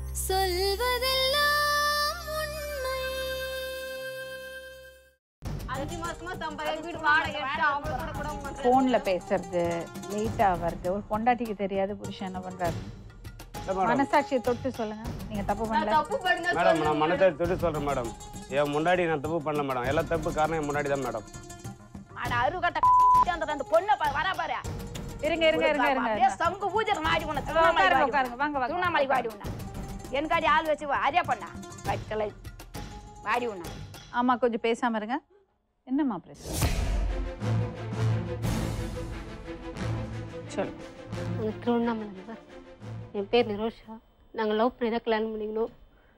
சொல்வதெல்லாம் உண்மை அஞ்சு மாசமா சம்பாதிக்க வீடு வாடகை எடுத்து அவங்க கூட கூட மாட்டேன். ஃபோன்ல பேசுறது லேட்டா வருது ஒரு பொண்டாட்டிக்கு தெரியாத புருஷன் என்ன பண்றாரு இல்ல மேடம் மனசாட்சியை தொட்டு சொல்லுங்க நீங்க தப்பு நான் பண்ணல தப்பு பண்ணா மேடம் நான் சொல்லுங்க மனத்தை தொட்டு சொல்றேன் மேடம் என் முன்னாடி நான் தப்பு பண்ணல மேடம் எல்லா தப்பு காரணம் என் முன்னாடி தான் மேடம் ஆனா அருகட்ட அந்த ரெண்டு பொண்ணை பா- வரா பாரு இருங்க இருங்க இருங்க இருங்க அப்படியே சங்கு பூஜை மாடி உன திருவண்ணாமலை உட்காருங்க வாடி உட்காருங்க வாங்க வாங்க திருவண்ணாமலை வாடி உண்ணா எனக்காடி ஆள் வச்சு அரே பண்ணா வட்டலை வாடி உண்ணா ஆமா கொஞ்சம் பேசாம இருங்க என்னம்மா பிரச்சனை சொல்லு நாங்கள் திருவண்ணாமலை தான் என் பேர் நிரோஷா நாங்கள் லவ் பண்ணி தான் கல்யாணம் பண்ணிக்கணும்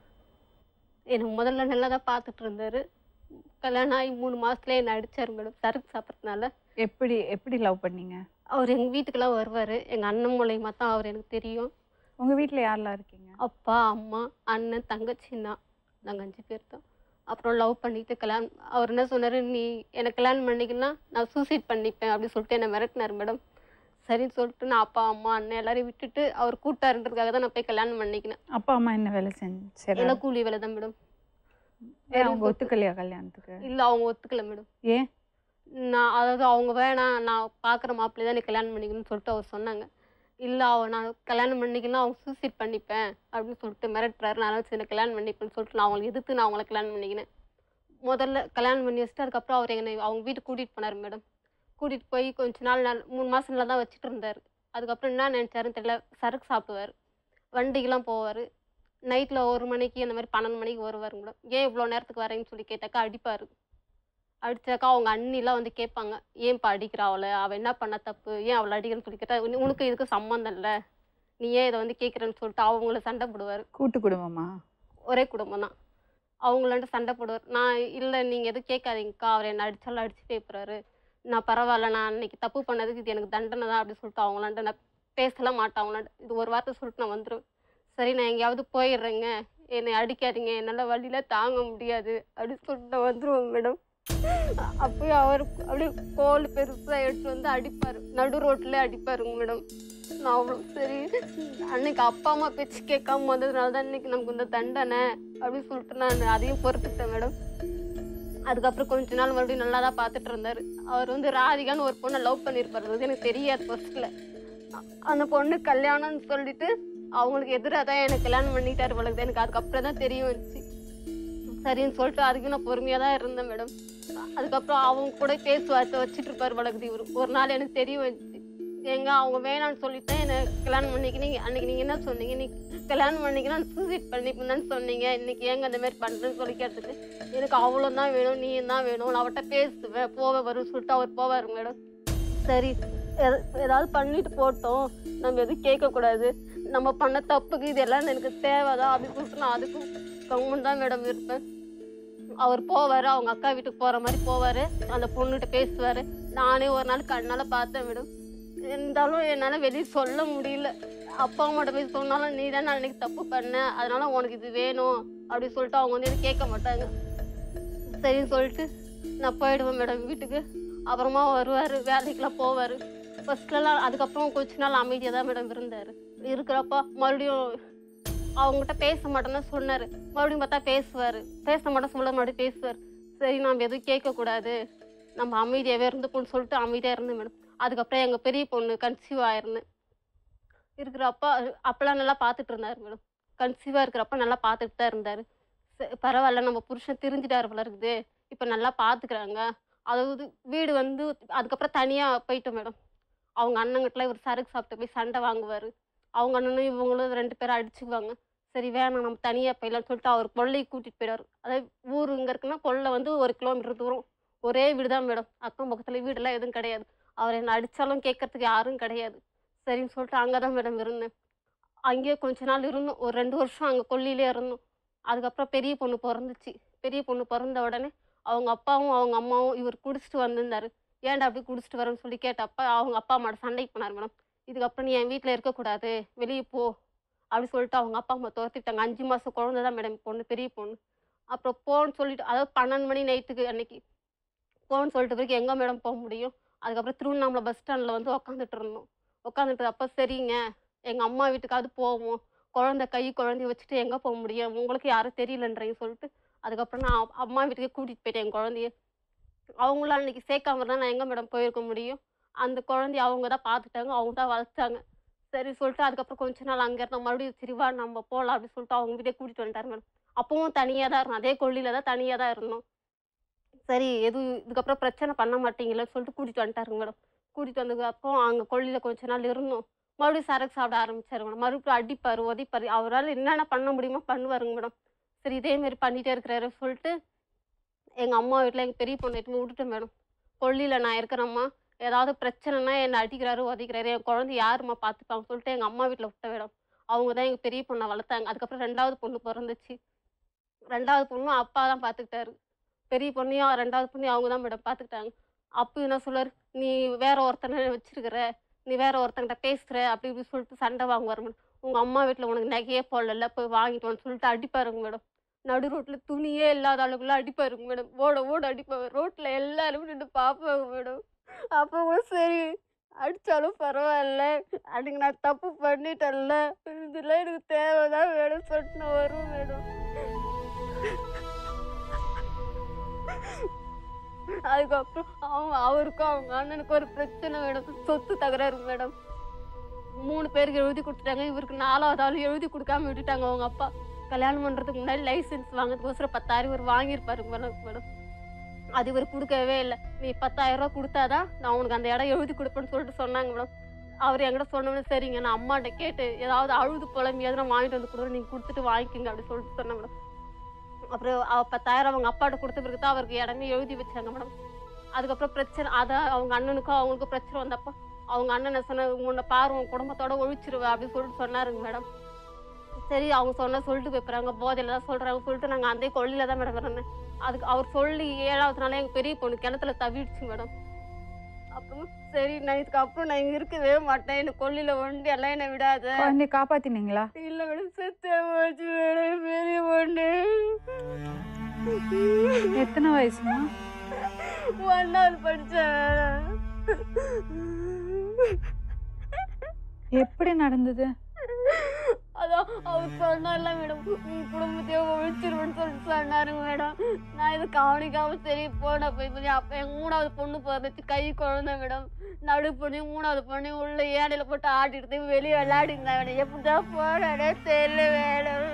எனக்கு முதல்ல நல்லா தான் பார்த்துட்டு இருந்தாரு கல்யாணம் ஆகி மூணு மாதத்துலேயே என்னை அடித்தார் மேடம் சரக்கு சாப்பிட்றதுனால எப்படி எப்படி லவ் பண்ணீங்க அவர் எங்கள் வீட்டுக்கெல்லாம் வருவார் எங்கள் அண்ணன் மூலயமா தான் அவர் எனக்கு தெரியும் உங்க வீட்ல யாரெல்லாம் இருக்கீங்க அப்பா அம்மா அண்ணன் தங்கச்சின்னா நாங்கள் அஞ்சு பேர் தான் அப்புறம் லவ் பண்ணிட்டு கல்யாணம் அவர் என்ன சொன்னார் நீ எனக்கு கல்யாணம் பண்ணிக்கலாம் நான் சூசைட் பண்ணிப்பேன் அப்படின்னு சொல்லிட்டு என்னை மிரட்டினார் மேடம் சரின்னு சொல்லிட்டு நான் அப்பா அம்மா அண்ணன் எல்லாரையும் விட்டுட்டு அவர் கூட்டாருன்றதுக்காக தான் நான் போய் கல்யாணம் பண்ணிக்கினேன் அப்பா அம்மா என்ன வேலை செஞ்சு சரி எல்லாம் கூலி வேலை தான் மேடம் ஏன் அவங்க ஒத்துக்கலையா கல்யாணத்துக்கு இல்லை அவங்க ஒத்துக்கல மேடம் ஏன் நான் அதாவது அவங்க வேணாம் நான் பார்க்குற மாப்பிள்ளை தான் நீ கல்யாணம் பண்ணிக்கணும்னு சொல்லிட்டு அவர் சொன்னாங்க இல்லை அவ நான் கல்யாணம் பண்ணிக்கலாம் அவங்க சூசைட் பண்ணிப்பேன் அப்படின்னு சொல்லிட்டு மிரட்டுறாரு நான் சரி நான் கல்யாணம் பண்ணிப்பேன்னு சொல்லிட்டு நான் அவங்களை எதிர்த்து நான் அவங்கள கல்யாணம் பண்ணிக்கினேன் முதல்ல கல்யாணம் பண்ணி வச்சுட்டு அதுக்கப்புறம் அவர் என்னை அவங்க வீட்டுக்கு கூட்டிகிட்டு போனார் மேடம் கூட்டிகிட்டு போய் கொஞ்ச நாள் நாள் மூணு மாதம் நல்லா தான் வச்சுட்டு இருந்தார் அதுக்கப்புறம் என்ன நினச்சாருன்னு தெரியல சரக்கு சாப்பிடுவார் வண்டிக்கெலாம் போவார் நைட்டில் ஒரு மணிக்கு அந்த மாதிரி பன்னெண்டு மணிக்கு வருவார் மேடம் ஏன் இவ்வளோ நேரத்துக்கு வரேன்னு சொல்லி கேட்டாக்கா அடிப்பார் அடிச்சாக்கா அவங்க அண்ணிலாம் வந்து கேட்பாங்க ஏன்ப்பா அடிக்கிறா அவளை அவள் என்ன பண்ண தப்பு ஏன் அவளை அடிக்கிறன்னு சொல்லி கேட்டா உனக்கு- உனக்கு இதுக்கு சம்மந்தம் இல்லை நீ ஏன் இதை வந்து கேட்குறேன்னு சொல்லிட்டு அவங்கள சண்டை போடுவார் கூட்டு குடும்பமா ஒரே குடும்பம் தான் அவங்களாண்ட சண்டை போடுவார் நான் இல்லை நீங்கள் எதுவும் கேட்காதீங்கக்கா அவர் என்ன அடிச்சாலும் அடிச்சுட்டே போகிறாரு நான் பரவாயில்ல நான் அன்னைக்கு தப்பு பண்ணதுக்கு இது எனக்கு தண்டனை தான் அப்படின்னு சொல்லிட்டு அவங்களாண்ட நான் பேசலாம் மாட்டேன் அவங்களாண்ட இது ஒரு வார்த்தை சொல்லிட்டு நான் வந்துடுவேன் சரி நான் எங்கேயாவது போயிடுறேங்க என்னை அடிக்காதீங்க என்னால் வழியில தாங்க முடியாது அப்படின்னு சொல்லிட்டு நான் வந்துடுவேன் மேடம் அப்பயும் அவர் அப்படியே கோல் பெருசாக எடுத்து வந்து அடிப்பார் நடு ரோட்டில் அடிப்பாருங்க மேடம் நான் அவ்வளோ சரி அன்னைக்கு அப்பா அம்மா பேச்சு கேட்காம வந்ததுனால தான் இன்னைக்கு நமக்கு இந்த தண்டனை அப்படின்னு சொல்லிட்டு நான் அதையும் பொறுத்துட்டேன் மேடம் அதுக்கப்புறம் கொஞ்ச நாள் மறுபடியும் நல்லா தான் பார்த்துட்டு இருந்தார் அவர் வந்து ராதிகான்னு ஒரு பொண்ணை லவ் பண்ணியிருப்பாரு அது வந்து எனக்கு தெரியாது ஃபர்ஸ்ட்ல அந்த பொண்ணு கல்யாணம்னு சொல்லிட்டு அவங்களுக்கு எதிராக தான் எனக்கு கல்யாணம் பண்ணிட்டாரு வளர்க்குது எனக்கு அதுக்கப்புறம் தான் தெரிய வந்துச்சு சரின்னு சொல்லிட்டு அதுக்கு நான் பொறுமையாக தான் இருந்தேன் மேடம் அதுக்கப்புறம் அவங்க கூட பேசுவார்த்தை வச்சுட்டு இருப்பார் வளர்க்குது இவர் ஒரு நாள் எனக்கு தெரிய வந்துச்சு எங்க அவங்க வேணாம்னு சொல்லிட்டு என்ன கல்யாணம் பண்ணிக்கினீங்க அன்னைக்கு நீங்க என்ன சொன்னீங்க நீ கல்யாணம் பண்ணிக்கலாம் சூசைட் பண்ணிக்கணும்னு சொன்னீங்க இன்னைக்கு ஏங்க அந்த மாதிரி பண்றேன்னு சொல்லி கேட்டதுக்கு எனக்கு அவ்வளோ தான் வேணும் நீ தான் வேணும் நான் அவர்கிட்ட பேசுவேன் போவேன் வரும் சொல்லிட்டு அவர் போவார் மேடம் சரி எத- ஏதாவது பண்ணிட்டு போட்டோம் நம்ம எதுவும் கேட்கக்கூடாது நம்ம பண்ண தப்புக்கு இது எல்லாம் எனக்கு தேவைதான் அப்படின்னு சொல்லிட்டு நான் அதுக்கும் கவர்மெண்ட் தான் மேடம் இருப்பேன் அவர் போவார் அவங்க அக்கா வீட்டுக்கு போகிற மாதிரி போவார் அந்த பொண்ணுகிட்ட பேசுவார் நானே ஒரு நாள் கண்ணால் பார்த்தேன் மேடம் இருந்தாலும் என்னால் வெளியே சொல்ல முடியல அப்பா அம்மாட்ட போய் சொன்னாலும் நீ தான் அன்னைக்கு தப்பு பண்ண அதனால உனக்கு இது வேணும் அப்படின்னு சொல்லிட்டு அவங்க வந்து எதுவும் கேட்க மாட்டாங்க சரின்னு சொல்லிட்டு நான் போயிடுவேன் மேடம் வீட்டுக்கு அப்புறமா வருவார் வேலைக்கெல்லாம் போவார் ஃபர்ஸ்ட்லலாம் அதுக்கப்புறம் கொஞ்ச நாள் அமைதியாக தான் மேடம் இருந்தார் இருக்கிறப்ப மறுபடியும் அவங்ககிட்ட பேச மாட்டேன்னு சொன்னார் மறுபடியும் பார்த்தா பேசுவார் பேச மாட்டேன் சொல்ல மறுபடியும் பேசுவார் சரி நம்ம எதுவும் கேட்கக்கூடாது நம்ம அமைதியாகவே இருந்துப்போம்னு சொல்லிட்டு அமைதியாக இருந்தேன் மேடம் அதுக்கப்புறம் எங்கள் பெரிய பொண்ணு கன்சீவ் ஆயிருந்தேன் இருக்கிறப்ப அப்போல்லாம் நல்லா பார்த்துட்டு இருந்தார் மேடம் கன்சீவாக இருக்கிறப்ப நல்லா பார்த்துட்டு தான் இருந்தார் பரவாயில்ல நம்ம புருஷன் திரிஞ்சிட்டாரு போல இருக்குது இப்போ நல்லா பார்த்துக்கிறாங்க அதாவது வீடு வந்து அதுக்கப்புறம் தனியாக போயிட்டோம் மேடம் அவங்க அண்ணங்கிட்டலாம் இவர் சரக்கு சாப்பிட்டு போய் சண்டை வாங்குவார் அவங்க அண்ணனும் இவங்களும் ரெண்டு பேரும் அடிச்சுக்குவாங்க சரி வேணாம் நம்ம தனியாக போயிடலாம்னு சொல்லிட்டு அவர் கொள்ளையை கூட்டிகிட்டு போயிடுவார் அதாவது ஊர் இங்கே இருக்குன்னா கொல்லை வந்து ஒரு கிலோமீட்டர் தூரம் ஒரே வீடு தான் மேடம் அக்கம் பக்கத்தில் வீடெல்லாம் எதுவும் கிடையாது அவர் என்னை அடித்தாலும் கேட்கறதுக்கு யாரும் கிடையாது சரின்னு சொல்லிட்டு அங்கே தான் மேடம் இருந்தேன் அங்கேயே கொஞ்ச நாள் இருந்தோம் ஒரு ரெண்டு வருஷம் அங்கே கொல்லியிலே இருந்தோம் அதுக்கப்புறம் பெரிய பொண்ணு பிறந்துச்சு பெரிய பொண்ணு பிறந்த உடனே அவங்க அப்பாவும் அவங்க அம்மாவும் இவர் குடிச்சிட்டு வந்திருந்தாரு ஏன்டா அப்படி குடிச்சிட்டு வரேன்னு சொல்லி கேட்டப்ப அவங்க அப்பா அம்மாட்ட சண்டைக்கு போனார் மேடம் இதுக்கப்புறம் நீ என் வீட்டில் இருக்கக்கூடாது வெளியே போ அப்படி சொல்லிட்டு அவங்க அப்பா அம்மா துரத்திட்டாங்க அஞ்சு மாதம் குழந்தை தான் மேடம் பொண்ணு பெரிய பொண்ணு அப்புறம் போன்னு சொல்லிட்டு அதாவது பன்னெண்டு மணி நைட்டுக்கு அன்னைக்கு போன்னு சொல்லிட்டு பிறகு எங்கே மேடம் போக முடியும் அதுக்கப்புறம் திருவண்ணாமலை பஸ் ஸ்டாண்டில் வந்து உக்காந்துட்டு இருந்தோம் உட்காந்துட்டு அப்போ சரிங்க எங்கள் அம்மா வீட்டுக்காவது போவோம் குழந்தை கை குழந்தைய வச்சுட்டு எங்கே போக முடியும் உங்களுக்கு யாரும் தெரியலன்றீங்க சொல்லிட்டு அதுக்கப்புறம் நான் அப்- அம்மா வீட்டுக்கே கூட்டிகிட்டு போயிட்டேன் என் குழந்தைய அவங்களாம் அன்னைக்கு சேர்க்காம இருந்தால் நான் எங்கே மேடம் போயிருக்க முடியும் அந்த குழந்தைய அவங்க தான் பார்த்துட்டாங்க அவங்க தான் வளர்த்தாங்க சரி சொல்லிட்டு அதுக்கப்புறம் கொஞ்ச நாள் அங்கே இருந்தோம் மறுபடியும் சரிவா நம்ம போகலாம் அப்படின்னு சொல்லிட்டு அவங்க வீட்டே கூட்டிகிட்டு வந்துட்டாரு மேடம் அப்பவும் தனியாக தான் இருந்தோம் அதே கொல்லியில் தான் தனியாக தான் இருந்தோம் சரி எதுவும் இதுக்கப்புறம் பிரச்சனை பண்ண மாட்டீங்களேன்னு சொல்லிட்டு கூட்டிகிட்டு வந்துட்டாருங்க மேடம் கூட்டிகிட்டு வந்ததுக்கப்புறம் அங்கே கொல்லியில் கொஞ்ச நாள் இருந்தோம் மறுபடியும் சரக்கு சாப்பிட ஆரம்பிச்சாரு மேடம் மறுபடியும் அடிப்பார் உதைப்பார் அவரால் என்னென்ன பண்ண முடியுமோ பண்ணுவாருங்க மேடம் சரி இதேமாரி பண்ணிகிட்டே இருக்கிறாரு சொல்லிட்டு எங்கள் அம்மா வீட்டில் எங்கள் பெரிய பொண்ணு எடுத்து விட்டுட்டேன் மேடம் கொல்லியில் நான் இருக்கிறேம்மா ஏதாவது பிரச்சனைனா என்னை அடிக்கிறாரு உதைக்கிறாரு என் குழந்தை யாரும்மா பார்த்துப்பாங்க சொல்லிட்டு எங்கள் அம்மா வீட்டில் விட்ட மேடம் அவங்க தான் எங்கள் பெரிய பொண்ணை வளர்த்தாங்க அதுக்கப்புறம் ரெண்டாவது பொண்ணு பிறந்துச்சு ரெண்டாவது பொண்ணும் அப்பா தான் பார்த்துக்கிட்டாரு பெரிய பொண்ணையும் ரெண்டாவது பொண்ணையும் அவங்க தான் மேடம் பார்த்துக்கிட்டாங்க அப்போ என்ன சொல்லுவார் நீ வேற ஒருத்தனை வச்சிருக்கிற நீ வேற ஒருத்தங்கிட்ட பேசுகிற அப்படி இப்படி சொல்லிட்டு சண்டை வாங்குவார் மேடம் உங்கள் அம்மா வீட்டில் உனக்கு நகையே போடல போய் வாங்கிட்டு வந்து சொல்லிட்டு அடிப்பாருங்க மேடம் நடு ரோட்டில் துணியே இல்லாத அளவுக்குலாம் அடிப்பாருங்க மேடம் ஓட ஓட அடிப்பாங்க ரோட்டில் எல்லாரும் நின்று பார்ப்பாங்க மேடம் அப்போ கூட சரி அடித்தாலும் பரவாயில்ல அன்னைக்கு நான் தப்பு பண்ணிட்டேன்ல இதெல்லாம் எனக்கு தேவைதான் வேணும் சொல்லிட்டு நான் வருவேன் மேடம் அதுக்கப்புறம் அவங்க அவருக்கும் அவங்க அண்ணனுக்கும் ஒரு பிரச்சனை மேடம் சொத்து தகராறு மேடம் மூணு பேருக்கு எழுதி கொடுத்துட்டாங்க இவருக்கு நாலாவது ஆள் எழுதி கொடுக்காம விட்டுட்டாங்க அவங்க அப்பா கல்யாணம் பண்ணுறதுக்கு முன்னாடி லைசென்ஸ் வாங்குறதுக்கோசரம் பத்தாயிரம் இவர் வாங்கியிருப்பாரு மேடம் மேடம் அது இவர் கொடுக்கவே இல்லை நீ பத்தாயிரம் ரூபா கொடுத்தாதான் நான் உனக்கு அந்த இடம் எழுதி கொடுப்பேன்னு சொல்லிட்டு சொன்னாங்க மேடம் அவர் என்கிட்ட சொன்னோன்னே சரிங்க நான் அம்மாட்ட கேட்டு ஏதாவது அழுது புலம்பியாவது நான் வாங்கிட்டு வந்து கொடுக்குறேன் நீங்கள் கொடுத்துட்டு வாங்கிக்கோங்க அப்படி சொல்லிட்டு சொன்னேன் மேடம் அப்புறம் அவ பத்தாயிரம் அவங்க அப்பாட்ட கொடுத்த பிறகு தான் அவருக்கு இடமே எழுதி வச்சாங்க மேடம் அதுக்கப்புறம் பிரச்சனை அதான் அவங்க அண்ணனுக்கும் அவங்களுக்கும் பிரச்சனை வந்தப்போ அவங்க அண்ணன் சொன்ன உன்னை பாரு உன் குடும்பத்தோட ஒழிச்சிருவேன் அப்படின்னு சொல்லிட்டு சொன்னாருங்க மேடம் சரி அவங்க சொன்ன சொல்லிட்டு போய்ப்புறாங்க போதையில தான் சொல்றாங்க சொல்லிட்டு நாங்கள் அந்த கொள்ளில தான் மேடம் இருந்தேன் அதுக்கு அவர் சொல்லி ஏழாவது நாளே எங்கள் பெரிய பொண்ணு கிணத்துல தவிடுச்சு மேடம் அப்புறம் சரி நான் இதுக்கப்புறம் நான் இங்கே இருக்கவே மாட்டேன் என்னை கொல்லில ஒண்டி எல்லாம் என்னை விடாத குழந்தைய காப்பாத்தினீங்களா இல்ல மேடம் செத்தே போச்சு மேடம் பெரிய பொண்ணு எத்தனை வயசுமா ஒன்னாவது படிச்சேன் எப்படி நடந்தது அதான் அவர் சொன்னார்ல மேடம் உன் குடும்பத்தையே ஒழிச்சிருவேன்னு சொல்லிட்டு சொன்னாருங்க மேடம் நான் இது கவனிக்காம சரி போன போய் போய் அப்போ எங்கள் மூணாவது பொண்ணு பிறந்துச்சு கை குழந்தை மேடம் நடு பொண்ணு மூணாவது பொண்ணு உள்ள ஏடையில போட்டு ஆட்டிட்டு வெளியே விளையாடிருந்தா மேடம் எப்படிதான் போனே தெரியல மேடம்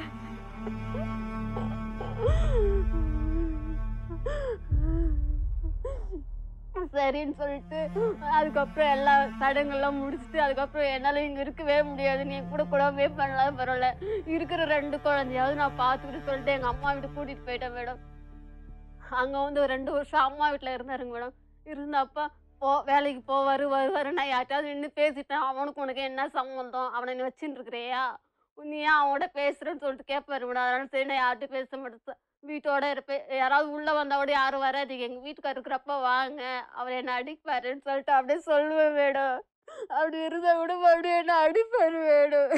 சரின்னு சொல்லிட்டு அதுக்கப்புறம் எல்லா சடங்கெல்லாம் முடிச்சுட்டு அதுக்கப்புறம் என்னால் இங்கே இருக்கவே முடியாது நீ கூட கூடவே பண்ணலாம் பரவாயில்ல இருக்கிற ரெண்டு குழந்தையாவது நான் பார்த்துக்கிட்டு சொல்லிட்டு எங்கள் அம்மா வீட்டுக்கு கூட்டிகிட்டு போயிட்டேன் மேடம் அங்கே வந்து ஒரு ரெண்டு வருஷம் அம்மா வீட்டில் இருந்தாருங்க மேடம் இருந்தப்ப போ வேலைக்கு போவார் வருவார் நான் யார்ட்டாவது நின்று பேசிட்டேன் அவனுக்கு உனக்கு என்ன சம்மந்தம் அவனை நீ வச்சுட்டு இருக்கிறியா நீ ஏன் அவனோட பேசுறேன்னு சொல்லிட்டு கேட்பாரு மேடம் அதனால சரி நான் யார்கிட்ட பேச மாட்டேன் வீட்டோட இருப்பேன் யாராவது உள்ள வந்தா கூட யாரும் வராதீங்க எங்க வீட்டுக்கார் இருக்கிறப்ப வாங்க அவர் என்ன அடிப்பாருன்னு சொல்லிட்டு அப்படியே சொல்லுவேன் மேடம் அப்படி இருந்தா கூட மறுபடியும் என்ன அடிப்பாரு மேடம்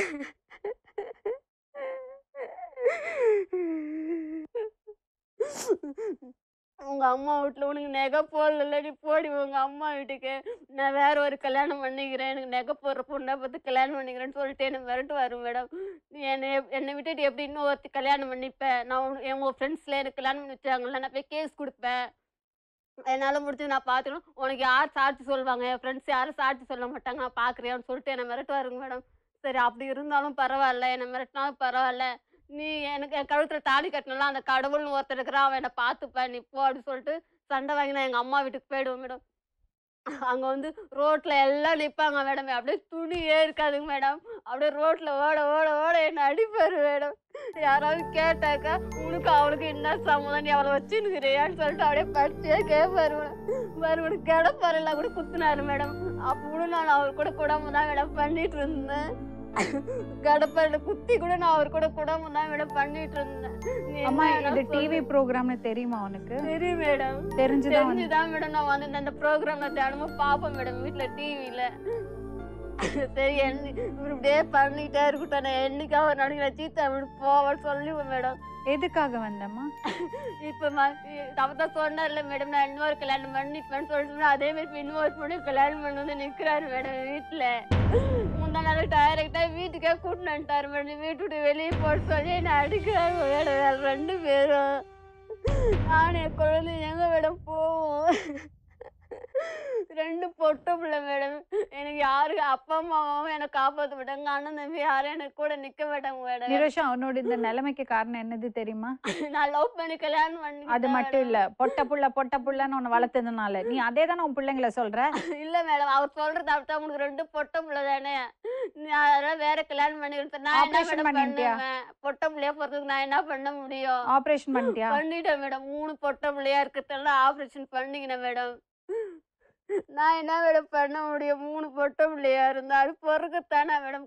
உங்க அம்மா வீட்டுல உனக்கு நகை போடல நீ போடி உங்க அம்மா வீட்டுக்கு நான் வேற ஒரு கல்யாணம் பண்ணிக்கிறேன் எனக்கு நகை போடுற பொண்ணை பார்த்து கல்யாணம் பண்ணிக்கிறேன்னு சொல்லிட்டு என்னை மிரட்டுவாரு மேடம் நீ என்னை எப்- என்னை விட்டுட்டு எப்படி இன்னும் ஒருத்தி கல்யாணம் பண்ணிப்ப நான் உன் என் உன் ஃப்ரெண்ட்ஸில் எனக்கு கல்யாணம் பண்ணி வச்சாங்கல்ல நான் போய் கேஸ் கொடுப்பேன் என்னால் முடிஞ்சு நான் பார்த்துக்கணும் உனக்கு யார் சாட்சி சொல்லுவாங்க என் ஃப்ரெண்ட்ஸ் யாரும் சாட்சி சொல்ல மாட்டாங்க நான் பார்க்குறியான்னு சொல்லிட்டு என்னை மிரட்டுவாருங்க மேடம் சரி அப்படி இருந்தாலும் பரவாயில்ல என்னை மிரட்டினாலும் பரவாயில்ல நீ எனக்கு என் கழுத்தில் தாலி கட்டினலாம் அந்த கடவுள்னு ஒருத்தர் இருக்கிறான் அவன் என்னை பார்த்துப்பேன் நீ போ அப்படின்னு சொல்லிட்டு சண்டை வாங்கி நான் எங்கள் அம்மா வீட்டுக்கு போயிடுவேன் மேடம் அங்கே வந்து ரோட்டில் எல்லாம் நிற்பாங்க மேடம் அப்படியே துணியே இருக்காதுங்க மேடம் அப்படியே ரோட்டில் ஓட ஓட ஓட என்ன அடிப்பாரு மேடம் யாராவது கேட்டாக்கா உனக்கு அவளுக்கு என்ன சம்மதம் நீ அவளை வச்சுன்னுக்கிறியான்னு சொல்லிட்டு அப்படியே படிச்சே கேட்பாரு மேடம் மறுபடியும் கிடப்பாரெல்லாம் கூட குத்துனாரு மேடம் அப்போ கூட நான் அவர் கூட குடம்பு தான் மேடம் பண்ணிட்டு இருந்தேன் கடப்பாரில் குத்தி கூட நான் அவர் கூட குடம்பு தான் மேடம் பண்ணிட்டு இருந்தேன் நீ என்ன அம்மா வேணா இது சொல்லு. டிவி ப்ரோக்ராம்னு தெரியுமா உனக்கு தெரியும் மேடம் தெரிஞ்சுதான் வந்து- தெரிஞ்சுதான் மேடம் நான் வந்து அந்த ப்ரோக்ராம்ல தினமும் பார்ப்பேன் மேடம் வீட்டில் டிவியில் சரி என்ன இவர் இப்படியே பண்ணிட்டே இருக்கட்டும் நான் என்னைக்கு அவர் நினைக்கிறேன் சீத்தா அவனுக்கு போவேன்னு சொல்லுவேன் மேடம் எதுக்காக வந்தம்மா இப்போ அவ தான் சொன்னார்ல மேடம் நான் இன்னொரு கல்யாணம் பண்ணிப்பேன்னு சொல்லிட்டு அதே மாதிரி இப்ப இன்னொரு பொண்ணு கல்யாணம் பண்ணி வந்து நிற்கிறாரு மேடம் வீட்டில் முந்தா நாள் டைரக்டாக வீட்டுக்கே கூட்டின்னு வந்துட்டாரு மேடம் வீட்டு விட்டு வெளியே போட்டு சொல்லி என்ன அடிக்கிறாரு மேடம் வேற ரெண்டு பேரும் நானும் என் குழந்தை எங்க மேடம் போவோம் ரெண்டு பொட்ட பிள்ளை மேடம் எனக்கு யாரு அப்பா அம்மாவும் என்னை காப்பாற்ற மாட்டாங்க அண்ணன் தம்பி யாரும் எனக்கு கூட நிக்க மாட்டாங்க மேடம் நிரோஷா அவனோட இந்த நிலைமைக்கு காரணம் என்னது தெரியுமா நான் லவ் பண்ணி கல்யாணம் பண்ணி அது மட்டும் இல்ல பொட்ட புள்ள பொட்ட புள்ளன்னு உன்னை வளர்த்ததுனால நீ அதே தானே உன் பிள்ளைங்கள சொல்ற இல்ல மேடம் அவர் சொல்றது அப்பதான் உனக்கு ரெண்டு பொட்ட பிள்ளை தானே நீ அதெல்லாம் வேற கல்யாணம் பண்ணி கொடுத்த நான் என்ன Operation மேடம் பண்ணிட்டியா? பண்ணுவேன் பொட்ட பிள்ளையா போறதுக்கு நான் என்ன பண்ண முடியும் ஆபரேஷன் பண்ணிட்டியா பண்ணிட்டேன் மேடம் மூணு பொட்ட பிள்ளையா இருக்கிறதெல்லாம் ஆபரேஷன் பண்ணிக்கினேன் மேடம் நான் என்ன மேடம் பண்ண முடியும் மூணு பொட்ட பிள்ளையா இருந்தா அது பொறுக்கத்தானே மேடம்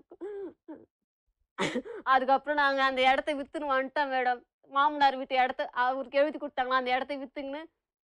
அதுக்கப்புறம் நாங்க அந்த இடத்த வித்துன்னு வந்துட்டோம் மேடம் மாமனார் வீட்டு இடத்த அவருக்கு எழுதி கொடுத்தாங்களா அந்த இடத்த வித்துங்கன்னு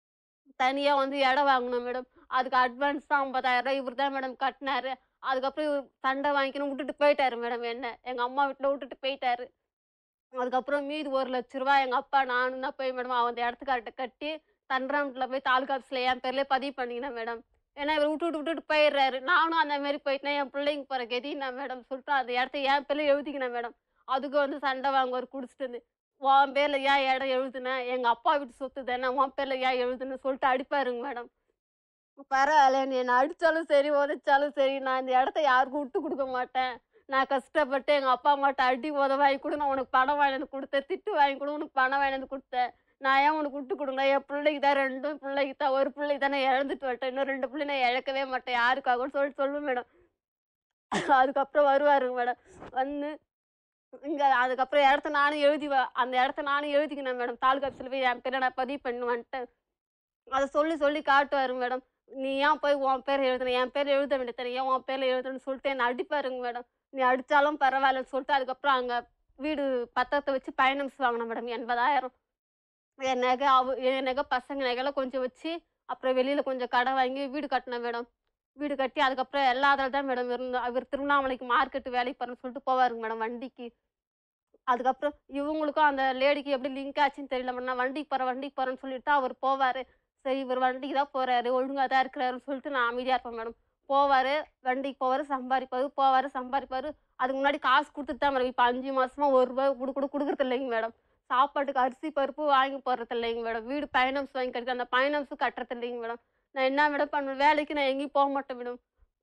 தனியா வந்து இடம் வாங்கினோம் மேடம் அதுக்கு அட்வான்ஸ் தான் ஐம்பதாயிரம் ரூபாய் இவர் தான் மேடம் கட்டினாரு அதுக்கப்புறம் இவர் சண்டை வாங்கிக்கணும் விட்டுட்டு போயிட்டாரு மேடம் என்ன எங்க அம்மா வீட்டுல விட்டுட்டு போயிட்டாரு அதுக்கப்புறம் மீதி ஒரு லட்ச ரூபாய் எங்க அப்பா நானும் தான் போய் மேடம் அவன் அந்த இடத்துக்கார்ட்ட கட்டி தண்டராமத்துல போய் தாலுகா ஆஃபீஸ்ல என் பேர்லயே பதிவு பண்ணிக்கினேன் மேடம் ஏன்னா இவர் விட்டுட்டு விட்டுட்டு போயிடுறாரு நானும் அந்த மாதிரி போயிட்டேன் என் பிள்ளைங்க போற கதினா மேடம் சொல்லிட்டு அந்த இடத்த என் பேர்ல எழுதிக்கினேன் மேடம் அதுக்கு வந்து சண்டை வாங்குவார் குடிச்சிட்டு வந்து உன் பேர்ல ஏன் இடம் எழுதுனேன் எங்க அப்பா வீட்டு சொத்து தானே உன் பேர்ல ஏன் எழுதுன்னு சொல்லிட்டு அடிப்பாருங்க மேடம் பரவாயில்ல நீ என்னை அடிச்சாலும் சரி உதைச்சாலும் சரி நான் இந்த இடத்த யாருக்கும் விட்டு கொடுக்க மாட்டேன் நான் கஷ்டப்பட்டு எங்கள் அப்பா அம்மாட்ட அடி உத வாங்கி கொடு நான் உனக்கு பணம் வாங்கி வந்து கொடுத்தேன் திட்டு வாங்கி கொடு உனக்கு பணம் வாங்கி வந்து கொடுத்தேன் நான் ஏன் உனக்கு விட்டு கொடுங்க என் பிள்ளைக்கு தான் ரெண்டும் பிள்ளைக்கு தான் ஒரு பிள்ளைக்கு தான் நான் இழந்துட்டு வந்துட்டேன் இன்னும் ரெண்டு பிள்ளை நான் இழக்கவே மாட்டேன் யாருக்காகவும் சொல்லிட்டு சொல்லுவேன் மேடம் அதுக்கப்புறம் வருவாருங்க மேடம் வந்து இங்கே அதுக்கப்புறம் இடத்த நானும் எழுதி வ- அந்த இடத்த நானும் எழுதிக்கினேன் மேடம் தாலுகா ஆஃபீஸில் போய் என் பேரை நான் பதிவு பண்ணி வந்துட்டேன் அதை சொல்லி சொல்லி காட்டுவாரு மேடம் நீ ஏன் போய் உன் பேர் எழுதுன என் பேர் எழுத வேண்டியது ஏன் உன் பேர்ல எழுதுன்னு சொல்லிட்டு என்னை அடிப்பாருங்க மேடம் நீ அடிச்சாலும் பரவாயில்லன்னு சொல்லிட்டு அதுக்கப்புறம் அங்கே வீடு பத்திரத்தை வச்சு பயணம்ஸ் வாங்கினேன் மேடம் எண்பதாயிரம் என் நகை அவ என் நகை பசங்க நகைலாம் கொஞ்சம் வச்சு அப்புறம் வெளியில் கொஞ்சம் கடை வாங்கி வீடு கட்டினேன் மேடம் வீடு கட்டி அதுக்கப்புறம் எல்லா அதில் தான் மேடம் இருந்தோம் அவர் திருவண்ணாமலைக்கு மார்க்கெட்டு வேலைக்கு போகிறேன்னு சொல்லிட்டு போவாருங்க மேடம் வண்டிக்கு அதுக்கப்புறம் இவங்களுக்கும் அந்த லேடிக்கு எப்படி லிங்க் ஆச்சுன்னு தெரியல மேடம் நான் வண்டிக்கு போகிறேன் வண்டிக்கு போகிறேன்னு சொல்லிட்டு அவர் போவார் சரி இவர் வண்டிக்கு தான் போகிறாரு ஒழுங்காக தான் இருக்கிறாருன்னு சொல்லிட்டு நான் அமைதியாக இருப்பேன் மேடம் போவார் வண்டிக்கு போவார் சம்பாதிப்பார் போவார் சம்பாதிப்பார் அதுக்கு முன்னாடி காசு கொடுத்துட்டு தான் மேடம் இப்போ அஞ்சு மாசமா ஒரு ரூபாய் கொடு கொடு கொடுக்குறது இல்லைங்க மேடம் சாப்பாட்டுக்கு அரிசி பருப்பு வாங்கி போடுறது இல்லைங்க மேடம் வீடு பயணம்ஸ் வாங்கி கட்டி அந்த பயணம்ஸும் கட்டுறது இல்லைங்க மேடம் நான் என்ன மேடம் பண்ணுவேன் வேலைக்கு நான் எங்கேயும் போக மாட்டேன் மேடம்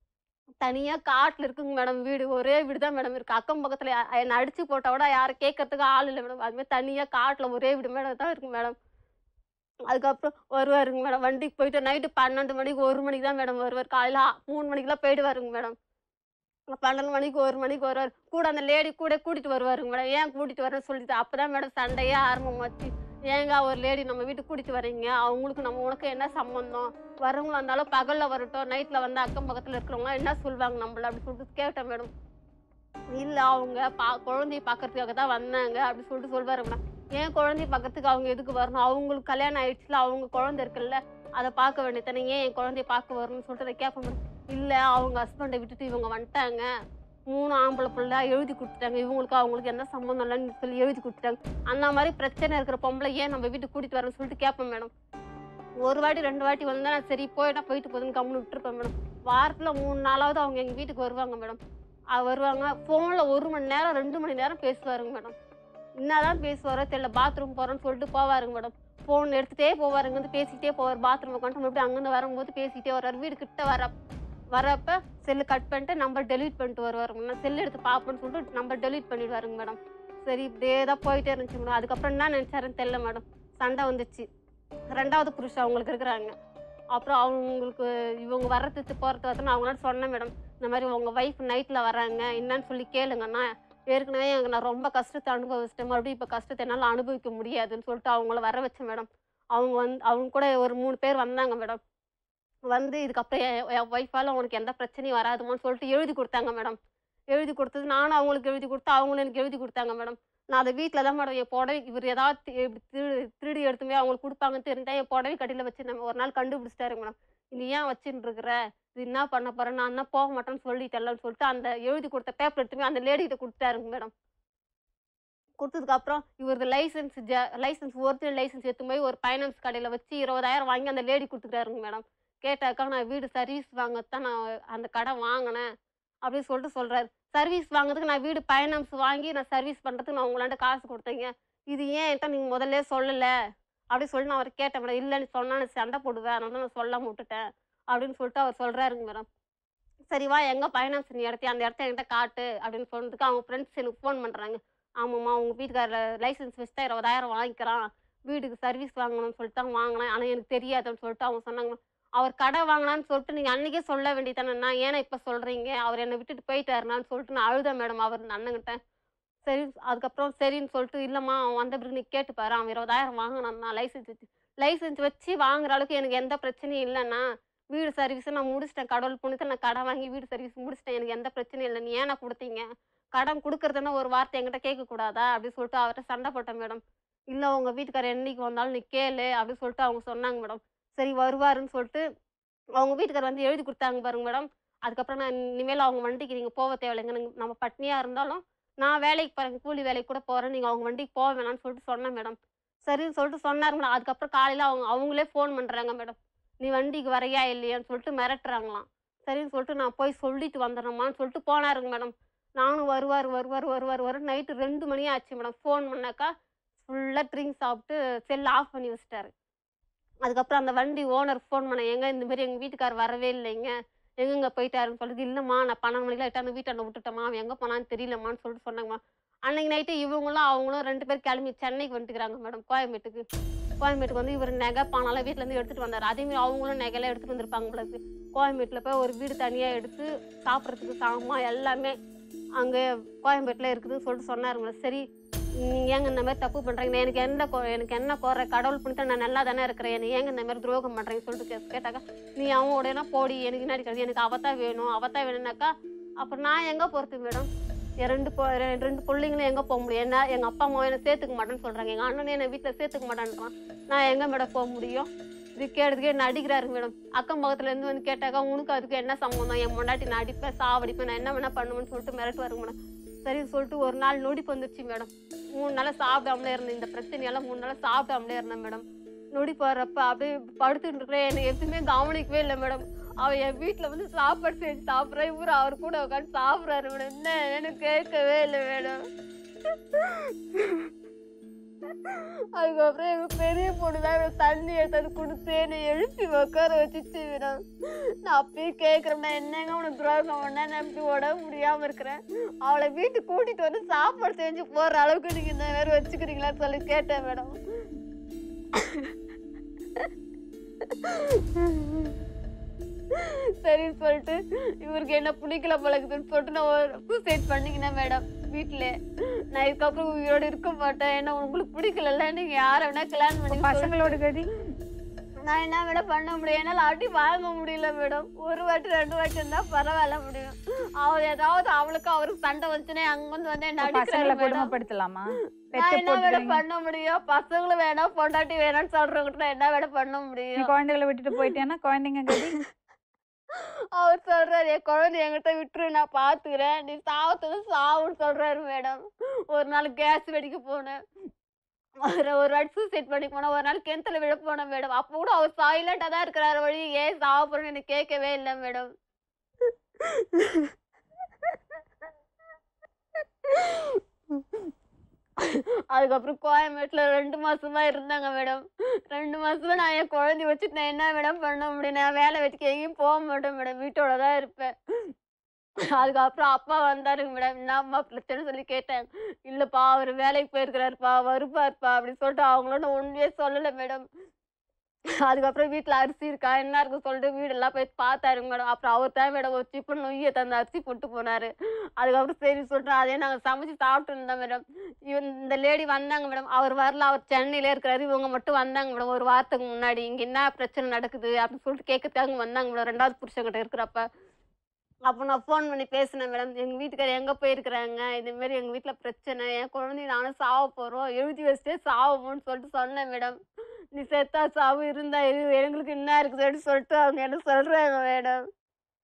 தனியாக காட்டில் இருக்குங்க மேடம் வீடு ஒரே வீடு தான் மேடம் இருக்குது அக்கம் பக்கத்தில் என்னை அடித்து போட்டால் கூட யாரும் கேட்கறதுக்கு ஆள் இல்லை மேடம் அதுமாதிரி தனியாக காட்டில் ஒரே வீடு மேடம் தான் இருக்குது மேடம் அதுக்கப்புறம் வருவாருங்க மேடம் வண்டிக்கு போயிட்டு நைட்டு பன்னெண்டு மணிக்கு ஒரு மணிக்கு தான் மேடம் வருவார் காலையில் மூணு மணிக்கெலாம் போயிடுவாருங்க மேடம் பன்னெண்டு மணிக்கு ஒரு மணிக்கு வருவார் கூட அந்த லேடி கூட கூட்டிட்டு வருவாருங்க மேடம் ஏன் கூட்டிட்டு வரேன்னு சொல்லிட்டு அப்பதான் மேடம் சண்டையே ஆரம்பமாச்சு ஏங்க ஒரு லேடி நம்ம வீட்டுக்கு கூட்டிட்டு வர்றீங்க அவங்களுக்கு நம்ம உனக்கு என்ன சம்மந்தம் வரவங்களா இருந்தாலும் பகல்ல வரட்டும் நைட்ல வந்து அக்கம் பக்கத்துல இருக்கிறவங்க என்ன சொல்லுவாங்க நம்மள அப்படி சொல்லிட்டு கேட்டேன் மேடம் இல்ல அவங்க பா குழந்தைய பார்க்கறதுக்காக தான் வந்தாங்க அப்படி சொல்லிட்டு சொல்வாரு மேடம் ஏன் குழந்தைய பார்க்கறதுக்கு அவங்க எதுக்கு வரணும் அவங்களுக்கு கல்யாணம் ஆயிடுச்சுல அவங்க குழந்தை இருக்குல்ல அதை பார்க்க வேண்டியதானே ஏன் என் குழந்தைய பார்க்க வரணும்னு சொல்லிட்டு அதை கேட்பேன் மேடம் இல்லை அவங்க ஹஸ்பண்டை விட்டுட்டு இவங்க வந்துட்டாங்க மூணு ஆம்பளை பிள்ளை எழுதி கொடுத்துட்டாங்க இவங்களுக்கு அவங்களுக்கு எந்த சம்மந்தம் இல்லைன்னு சொல்லி எழுதி கொடுத்துட்டாங்க அந்த மாதிரி பிரச்சனை இருக்கிற பொம்பளை ஏன் நம்ம வீட்டுக்கு கூட்டிட்டு வரேன்னு சொல்லிட்டு கேட்பேன் மேடம் ஒரு வாட்டி ரெண்டு வாட்டி வந்தா நான் சரி போயிட்டா போயிட்டு போகுதுன்னு கம்முன்னு விட்டுருப்பேன் மேடம் வாரத்தில் மூணு நாளாவது அவங்க எங்கள் வீட்டுக்கு வருவாங்க மேடம் அது வருவாங்க ஃபோனில் ஒரு மணி நேரம் ரெண்டு மணி நேரம் பேசுவாருங்க மேடம் என்னதான் பேசுவாரோ தெரியல பாத்ரூம் போகிறேன்னு சொல்லிட்டு போவாருங்க மேடம் ஃபோன் எடுத்துகிட்டே போவார் இங்கேருந்து பேசிக்கிட்டே போவார் பாத்ரூம் உட்காந்து மறுபடியும் அங்கேருந்து வரும்போது பேசிக்கிட்டே வர்றாரு வீடு கிட்ட வர வரப்ப செல்லு கட் பண்ணிட்டு நம்பர் டெலீட் பண்ணிட்டு வருவாருங்க நான் செல்லு எடுத்து பார்ப்பேன்னு சொல்லிட்டு நம்பர் டெலீட் பண்ணிடுவாருங்க மேடம் சரி இப்படியே தான் போயிட்டே இருந்துச்சு மேடம் அதுக்கப்புறம் என்ன நினச்சாருன்னு தெரியல மேடம் சண்டை வந்துச்சு ரெண்டாவது புருஷன் அவங்களுக்கு இருக்கிறாங்க அப்புறம் அவங்களுக்கு இவங்க வர்றதுக்கு போகிறது வரதுன்னு அவங்களால சொன்னேன் மேடம் இந்த மாதிரி உங்கள் ஒய்ஃப் நைட்டில் வராங்க என்னன்னு சொல்லி கேளுங்கண்ணா ஏற்கனவே எனக்கு நான் ரொம்ப கஷ்டத்தை அனுபவிச்சிட்டேன் மறுபடியும் இப்போ கஷ்டத்தை என்னால் அனுபவிக்க முடியாதுன்னு சொல்லிட்டு அவங்கள வர வச்சேன் மேடம் அவங்க வந்து அவங்க கூட ஒரு மூணு பேர் வந்தாங்க மேடம் வந்து இதுக்கப்புறம் என் என் ஒய்ஃபால் உனக்கு எந்த பிரச்சனையும் வராதுமான்னு சொல்லிட்டு எழுதி கொடுத்தாங்க மேடம் எழுதி கொடுத்தது நானும் அவங்களுக்கு எழுதி கொடுத்து அவங்களும் எனக்கு எழுதி கொடுத்தாங்க மேடம் நான் அதை வீட்டில் தான் மேடம் என் புடவை இவர் ஏதாவது தி- இப்படி திருடி திருடி எடுத்துமே அவங்களுக்கு கொடுப்பாங்கன்னு தெரிஞ்சா என் புடவை கட்டியில் வச்சு நம்ம ஒரு நாள் கண்டுபிடிச்சிட்டாரு மேடம் நீ ஏன் வச்சுட்டு இருக்கிற இது என்ன பண்ண போறேன் நான் தான் போக மாட்டேன்னு சொல்லிட்டேன்லன்னு சொல்லிட்டு அந்த எழுதி கொடுத்த பேப்பர் எடுத்து போய் அந்த லேடிகிட்ட கொடுத்தாருங்க மேடம் கொடுத்ததுக்கு அப்புறம் இவரது லைசன்ஸ் ஜ லைசன்ஸ் ஒரிஜினல் லைசன்ஸ் எடுத்து போய் ஒரு ஃபைனான்ஸ் கடையில் வச்சு இருபதாயிரம் வாங்கி அந்த லேடி கொடுத்துட்டாருங்க மேடம் கேட்டாக்கா நான் வீடு சர்வீஸ் வாங்கத்தான் நான் அந்த கடை வாங்கினேன் அப்படின்னு சொல்லிட்டு சொல்கிறாரு சர்வீஸ் வாங்குறதுக்கு நான் வீடு ஃபைனான்ஸ் வாங்கி நான் சர்வீஸ் பண்ணுறதுக்கு நான் உங்களாண்ட காசு கொடுத்தீங்க இது ஏன் என்கிட்ட நீங்கள் முதல்ல சொல்லலை அப்படின்னு சொல்லி நான் அவர் கேட்டேன் மேடம் இல்லை நீ சொன்னா நான் சண்டை போடுவேன் அதனால தான் நான் சொல்லாம விட்டுட்டேன் அப்படின்னு சொல்லிட்டு அவர் சொல்கிறாருங்க மேடம் சரி வா எங்கே ஃபைனான்ஸ் நீ இடத்த அந்த இடத்த என்கிட்ட காட்டு அப்படின்னு சொன்னதுக்கு அவங்க ஃப்ரெண்ட்ஸ் எனக்கு ஃபோன் பண்ணுறாங்க ஆமாம்மா உங்கள் வீட்டுக்காரர் லைசன்ஸ் வச்சு தான் இருபதாயிரம் வாங்கிக்கிறான் வீட்டுக்கு சர்வீஸ் வாங்கணும்னு சொல்லிட்டு தான் வாங்கினேன் ஆனால் எனக்கு தெரியாதுன்னு சொல்லிட்டு அவங்க சொன்னாங்க அவர் கடை வாங்கினான்னு சொல்லிட்டு நீங்கள் அன்றைக்கே சொல்ல வேண்டியதானே ஏன்னா இப்போ சொல்கிறீங்க அவர் என்னை விட்டுட்டு போயிட்டாருனான்னு சொல்லிட்டு நான் அழுதேன் மேடம் அவர் அண்ணங்கிட்ட சரி அதுக்கப்புறம் சரின்னு சொல்லிட்டு இல்லைம்மா அவன் வந்த பிறகு நீ கேட்டு பாரு அவன் இருபதாயிரம் வாங்கினான்னா லைசன்ஸ் வச்சு லைசன்ஸ் வச்சு வாங்குற அளவுக்கு எனக்கு எந்த பிரச்சனையும் இல்லைண்ணா வீடு சர்வீஸை நான் முடிச்சிட்டேன் கடவுள் புண்ணியத்தை நான் கடன் வாங்கி வீடு சர்வீஸ் முடிச்சிட்டேன் எனக்கு எந்த பிரச்சனையும் இல்லை நீ ஏன்னா கொடுத்தீங்க கடன் கொடுக்கறதுன்னா ஒரு வார்த்தை என்கிட்ட கேட்கக்கூடாதா அப்படின்னு சொல்லிட்டு அவர்கிட்ட சண்டை போட்டேன் மேடம் இல்லை உங்கள் வீட்டுக்காரர் என்னைக்கு வந்தாலும் நீ கேளு அப்படின்னு சொல்லிட்டு அவங்க சொன்னாங்க மேடம் சரி வருவாருன்னு சொல்லிட்டு அவங்க வீட்டுக்காரர் வந்து எழுதி கொடுத்தாங்க பாருங்க மேடம் அதுக்கப்புறம் நான் இனிமேல் அவங்க வண்டிக்கு நீங்கள் போக தேவையில்லைங்க நீங்க- நம்ம பட்னியாக இருந்தாலும் நான் வேலைக்கு போகிறேன் கூலி வேலைக்கு கூட போகிறேன் நீங்கள் அவங்க வண்டிக்கு போக வேணாம்னு சொல்லிட்டு சொன்னேன் மேடம் சரின்னு சொல்லிட்டு சொன்னாங்க மேடம் அதுக்கப்புறம் காலையில் அவங்க அவங்களே ஃபோன் பண்ணுறாங்க மேடம் நீ வண்டிக்கு வரையா இல்லையான்னு சொல்லிட்டு மிரட்டுறாங்களாம் சரின்னு சொல்லிட்டு நான் போய் சொல்லிட்டு வந்துடுறேம்மான்னு சொல்லிட்டு போனாருங்க மேடம் நானும் வருவார் வருவார் வருவார் வரும் நைட்டு ரெண்டு மணி ஆச்சு மேடம் ஃபோன் பண்ணாக்கா ஃபுல்லாக ட்ரிங்க் சாப்பிட்டு செல் ஆஃப் பண்ணி வச்சிட்டாரு அதுக்கப்புறம் அந்த வண்டி ஓனர் ஃபோன் பண்ண எங்க இந்த மாதிரி எங்கள் வீட்டுக்கார் வரவே இல்லைங்க எங்கெங்க போயிட்டாருன்னு சொல்லிட்டு இல்லைம்மா நான் பன்னெண்டு மணிக்கெலாம் எட்டாந்து வீட்டாண்ட விட்டுட்டேம்மா அவன் எங்கே போனான்னு தெரியலம்மான்னு சொல்லிட்டு சொன்னாங்கம்மா அன்னைக்கு நைட்டு இவங்களும் அவங்களும் ரெண்டு பேர் கிளம்பி சென்னைக்கு வந்துட்டுக்கிறாங்க மேடம் கோயம்பேட்டுக்கு கோயம்பேட்டுக்கு வந்து இவர் நகை பானாலாம் வீட்டிலேருந்து எடுத்துகிட்டு வந்தார் அதேமாரி அவங்களும் நகையெல்லாம் எடுத்துகிட்டு வந்திருப்பாங்க உங்களுக்கு கோயம்பேட்டில் போய் ஒரு வீடு தனியாக எடுத்து சாப்பிட்றதுக்கு சாமான் எல்லாமே அங்கே கோயம்பேட்டில் இருக்குதுன்னு சொல்லிட்டு சொன்னாருங்களே சரி நீங்கள் ஏங்க இந்த மாதிரி தப்பு பண்ணுறீங்க எனக்கு என்ன கொ- எனக்கு என்ன குறை கடவுள் பண்ணிட்டு நான் நல்லா தானே இருக்கிறேன் எனக்கு ஏங்க இந்த மாதிரி துரோகம் பண்ணுறீங்கன்னு சொல்லிட்டு கே- கேட்டாக்கா நீ அவன் உடனே போடி எனக்கு என்ன கிடையாது எனக்கு அவத்தான் வேணும் அவத்தான் வேணும்னாக்கா அப்புறம் நான் எங்கே போகிறது மேடம் என் ரெண்டு பொ ரெ- ரெண்டு பிள்ளைங்களும் எங்கே போக முடியும் என்ன எங்கள் அப்பா அம்மா என்னை சேர்த்துக்க மாட்டேன்னு சொல்கிறாங்க எங்கள் அண்ணனே என்னை வீட்டில் சேர்த்துக்க மாட்டேன்றான் நான் எங்கே மேடம் போக முடியும் இது கேட்டதுக்கே என்ன அடிக்கிறாரு மேடம் அக்கம் பக்கத்துல இருந்து வந்து கேட்டாக்கா உனக்கு அதுக்கு என்ன சம்மந்தம் என் பொண்டாட்டி நான் அடிப்பேன் சாவடிப்பேன் நான் என்ன வேணா பண்ணுவேன்னு சொல்லிட்டு மிரட்டுவாருங்க மேடம் சரின்னு சொல்லிட்டு ஒரு நாள் நொடிப்பு வந்துருச்சு மேடம் மூணு நாளாக சாப்பிடாமலே இருந்தேன் இந்த பிரச்சனையெல்லாம் மூணு நாளாக சாப்பிடாமலே இருந்தேன் மேடம் நொடி போடுறப்ப அப்படியே படுத்துட்டு இருக்கிறேன் என்னை எதுவுமே கவனிக்கவே இல்லை மேடம் அவன் என் வீட்டில் வந்து சாப்பாடு செஞ்சு சாப்பிட்றேன் இவரு அவர் கூட உட்காந்து சாப்பிட்றாரு மேடம் என்ன எனக்கு கேட்கவே இல்லை மேடம் அதுக்கப்புறம் எங்க பெரிய பொண்ணு தான் எனக்கு தண்ணி எடுத்து கொடுத்து என்னை எழுப்பி உட்கார வச்சுச்சு மேடம் நான் அப்பயே கேட்குறேன் நான் என்னங்க உனக்கு துரோகம் பண்ண நான் இப்படி உடம்பு முடியாம இருக்கிறேன் அவளை வீட்டுக்கு கூட்டிட்டு வந்து சாப்பாடு செஞ்சு போற அளவுக்கு நீங்க இந்த மாதிரி வச்சுக்கிறீங்களான்னு சொல்லி கேட்டேன் மேடம் சரின்னு சொல்லிட்டு இவருக்கு என்ன பிடிக்கல பழகுதுன்னு சொல்லிட்டு நான் ஒரு சூசைட் பண்ணிக்கினேன் மேடம் வீட்டில் நான் இதுக்கப்புறம் உயிரோட இருக்க மாட்டேன் ஏன்னா உங்களுக்கு பிடிக்கலல்ல நீங்க யாரை வேணா கல்யாணம் பண்ணி சொல்லு. பசங்களோட கதி நான் என்ன மேடம் பண்ண முடியும் என்னால் அடி வாங்க முடியல மேடம் ஒரு வாட்டி ரெண்டு வாட்டி இருந்தா பரவாயில்ல முடியும் அவர் ஏதாவது அவளுக்கு அவருக்கு சண்டை வந்துச்சுன்னா அங்கிருந்து வந்து என்ன பசங்களை அடிக்கிறாரு மேடம் கொடுமைப்படுத்தலாமா நான் பெத்து என்ன மேடம் போட்டு பண்ண முடியும் பசங்களும் வேணாம் பொண்டாட்டி வேணாம்னு சொல்றவங்கிட்ட நான் என்ன மேடம் பண்ண நீ முடியும் குழந்தைகளை விட்டுட்டு போயிட்டேன்னா குழந்தைங்க கதி அவர் சொல்றாரு என் குழந்தை என்கிட்ட விட்டுரு நான் பாத்துக்கிறேன் நீ சாவத்தது சாவுன்னு சொல்றாரு மேடம் ஒரு நாள் கேஸ் வெடிக்க போனேன் ஒரு ஒரு வாட்டி சூசைட் பண்ணி போனேன் ஒரு நாள் கிணத்துல விழ போனேன் மேடம் அப்போ கூட அவர் சைலண்டா தான் இருக்கிறாரு வழி ஏன் சாவ போறேன்னு எனக்கு கேட்கவே இல்லை மேடம் அதுக்கப்புறம் கோயம்பேட்டில் ரெண்டு மாசமா இருந்தாங்க மேடம் ரெண்டு மாசமா நான் என் குழந்தைய வச்சுட்டு நான் என்ன மேடம் பண்ண முடியும் நான் வேலை வெட்டிக்கு எங்கேயும் போக மாட்டேன் மேடம் வீட்டோட தான் இருப்பேன் அதுக்கப்புறம் அப்பா வந்தாருங்க மேடம் என்னம்மா பிரச்சனை சொல்லி கேட்டேன் இல்லைப்பா அவர் வேலைக்கு போயிருக்கிறாருப்பா வருப்பாருப்பா அப்படின்னு சொல்லிட்டு அவங்களோட ஒன்றுமே சொல்லலை மேடம் அதுக்கப்புறம் வீட்டில் அரிசி இருக்கா என்ன இருக்கு சொல்லிட்டு வீடெல்லாம் போய் பார்த்தாருங்க மேடம் அப்புறம் அவர் தான் மேடம் ஒரு சிப்பன் நொய்யை தந்து அரிசி போட்டு போனார் அதுக்கப்புறம் சரி சொல்லிட்டு அதே நாங்கள் சமைச்சு சாப்பிட்டு இருந்தோம் மேடம் இவன் இந்த லேடி வந்தாங்க மேடம் அவர் வரல அவர் சென்னையிலே இருக்கிறாரு இவங்க மட்டும் வந்தாங்க மேடம் ஒரு வாரத்துக்கு முன்னாடி இங்கே என்ன பிரச்சனை நடக்குது அப்படின்னு சொல்லிட்டு கேட்கறதுக்காக வந்தாங்க மேடம் ரெண்டாவது புருஷங்கிட்ட இருக்கிறப்ப அப்போ நான் ஃபோன் பண்ணி பேசினேன் மேடம் எங்கள் வீட்டுக்காரர் எங்கே போயிருக்கிறாங்க இதுமாரி எங்கள் வீட்டில் பிரச்சனை என் குழந்தைய நானும் சாவ போகிறோம் எழுதி வச்சுட்டே சாவோம்னு சொல்லிட்டு சொன்னேன் மேடம் நீ செத்தா சாவு இருந்தா இரு எங்களுக்கு என்ன இருக்குதுன்னு சொல்லிட்டு அவங்க என்ன சொல்கிறாங்க மேடம்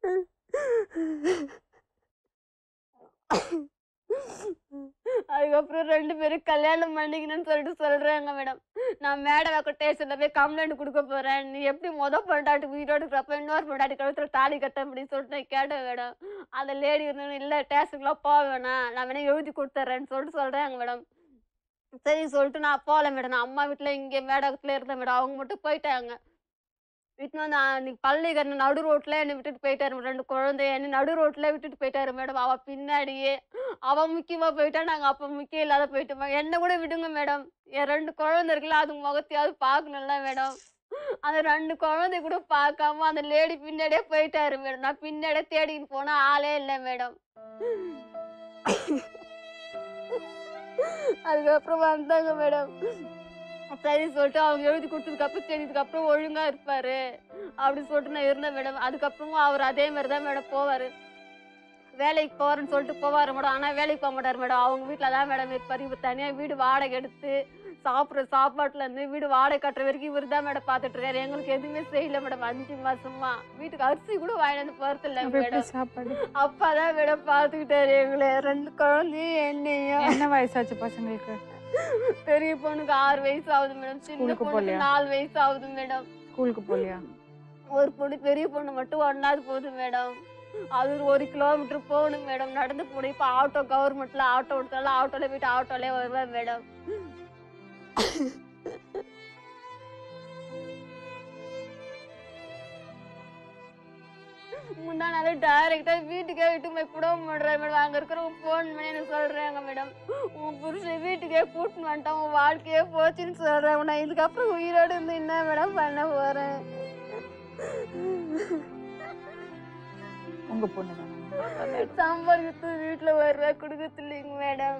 அதுக்கப்புறம் ரெண்டு பேரும் கல்யாணம் பண்ணிக்கணும்னு சொல்லிட்டு சொல்றாங்க மேடம் நான் மேடம் ஸ்டேஷன்ல போய் கம்ப்ளைண்ட் கொடுக்க போறேன் நீ எப்படி முத பொண்டாட்டி உயிரோடு இருக்கிறப்ப இன்னொரு பொண்டாட்டி கழுத்துல தாலி கட்ட அப்படின்னு சொல்லிட்டு நான் கேட்டேன் மேடம் அந்த லேடி வந்து இல்லை ஸ்டேஷனுக்குலாம் போக வேணாம் நான் வேணா எழுதி கொடுத்துட்றேன்னு சொல்லிட்டு சொல்றாங்க மேடம் சரி சொல்லிட்டு நான் போகல மேடம் நான் அம்மா வீட்டில் இங்கே மேடத்துல இருந்தேன் மேடம் அவங்க மட்டும் போயிட்டாங்க வீட்டுல வந்து அன்னைக்கு பள்ளிக்கரண நடு ரோட்ல என்னை விட்டுட்டு போயிட்டாரு madam. ரெண்டு குழந்தைய என்ன நடு ரோட்ல விட்டுட்டு போயிட்டாரு மேடம் அவ பின்னாடியே அவ முக்கியமா போயிட்டா நாங்க அப்ப முக்கியம் இல்லாத போயிட்டோம் என்ன கூட விடுங்க மேடம் என் ரெண்டு குழந்தை இருக்குல்ல அது முகத்தையாவது பார்க்கணும்ல மேடம் அந்த ரெண்டு குழந்தை கூட பார்க்காம அந்த லேடி பின்னாடியே போயிட்டாரு மேடம் நான் பின்னாடியே தேடின்னு போனா ஆளே இல்லை மேடம் அதுக்கப்புறம் வந்தாங்க மேடம் சரி சொல்லிட்டு அவங்க எழுதி கொடுத்ததுக்கு அப்புறம் சரி இதுக்கப்புறம் ஒழுங்கா இருப்பாரு அப்படின்னு சொல்லிட்டு நான் இருந்தேன் மேடம் அதுக்கப்புறமும் அவர் அதே மாதிரி தான் மேடம் போவாரு வேலைக்கு போறேன்னு சொல்லிட்டு போவாரு மேடம் ஆனா வேலைக்கு போக மாட்டாரு மேடம் அவங்க வீட்டில் தான் மேடம் இருப்பாரு இவர் தனியா வீடு வாடகை எடுத்து சாப்பிட்ற சாப்பாட்டுல இருந்து வீடு வாடகை கட்டுற வரைக்கும் இவர் தான் மேடம் பார்த்துட்டு இருக்காரு எங்களுக்கு எதுவுமே செய்யல மேடம் அஞ்சு மாசமா வீட்டுக்கு அரிசி கூட வாங்கிட்டு வந்து போறது இல்லை அப்ப எப்படி மேடம் சாப்பாடு அப்பாதான் மேடம் பார்த்துக்கிட்டாரு எங்களை ரெண்டு குழந்தையும் என்னையும் என்ன வயசாச்சு பசங்களுக்கு பெரிய பொண்ணுக்கு ஆறு வயசு ஆகுது மேடம் சின்ன ஸ்கூலுக்கு பொண்ணுக்கு போகலையா? நாலு வயசு ஆகுது மேடம் ஸ்கூலுக்கு போலியா ஒரு பொண்ணு பெரிய பொண்ணு மட்டும் ஒன்னாவது போகுது மேடம் அது ஒரு ஒரு கிலோமீட்டர் போகணும் மேடம் நடந்து போகணும் இப்போ ஆட்டோ கவர்மெண்ட்ல ஆட்டோ எடுத்தாலும் ஆட்டோல போயிட்டு ஆட்டோலே வருவேன் மேடம் முந்தா நாள் டைரக்டா வீட்டுக்கே விட்டு போய் கூட மாட்டேறாரு மேடம் அங்க இருக்கிறவங்க ஃபோன் பண்ணி எனக்கு சொல்றாங்க மேடம் உன் புருஷன் வீட்டுக்கே கூட்டின்னு வந்துட்டான் உன் வாழ்க்கையே போச்சுன்னு சொல்றாங்க நான் இதுக்கப்புறம் உயிரோடு இருந்து என்ன மேடம் பண்ண போறேன் உங்க பொண்ணு தானே சம்பாதிக்கிறது வீட்டுல ஒரு ரூபா கொடுக்கறது இல்லைங்க மேடம்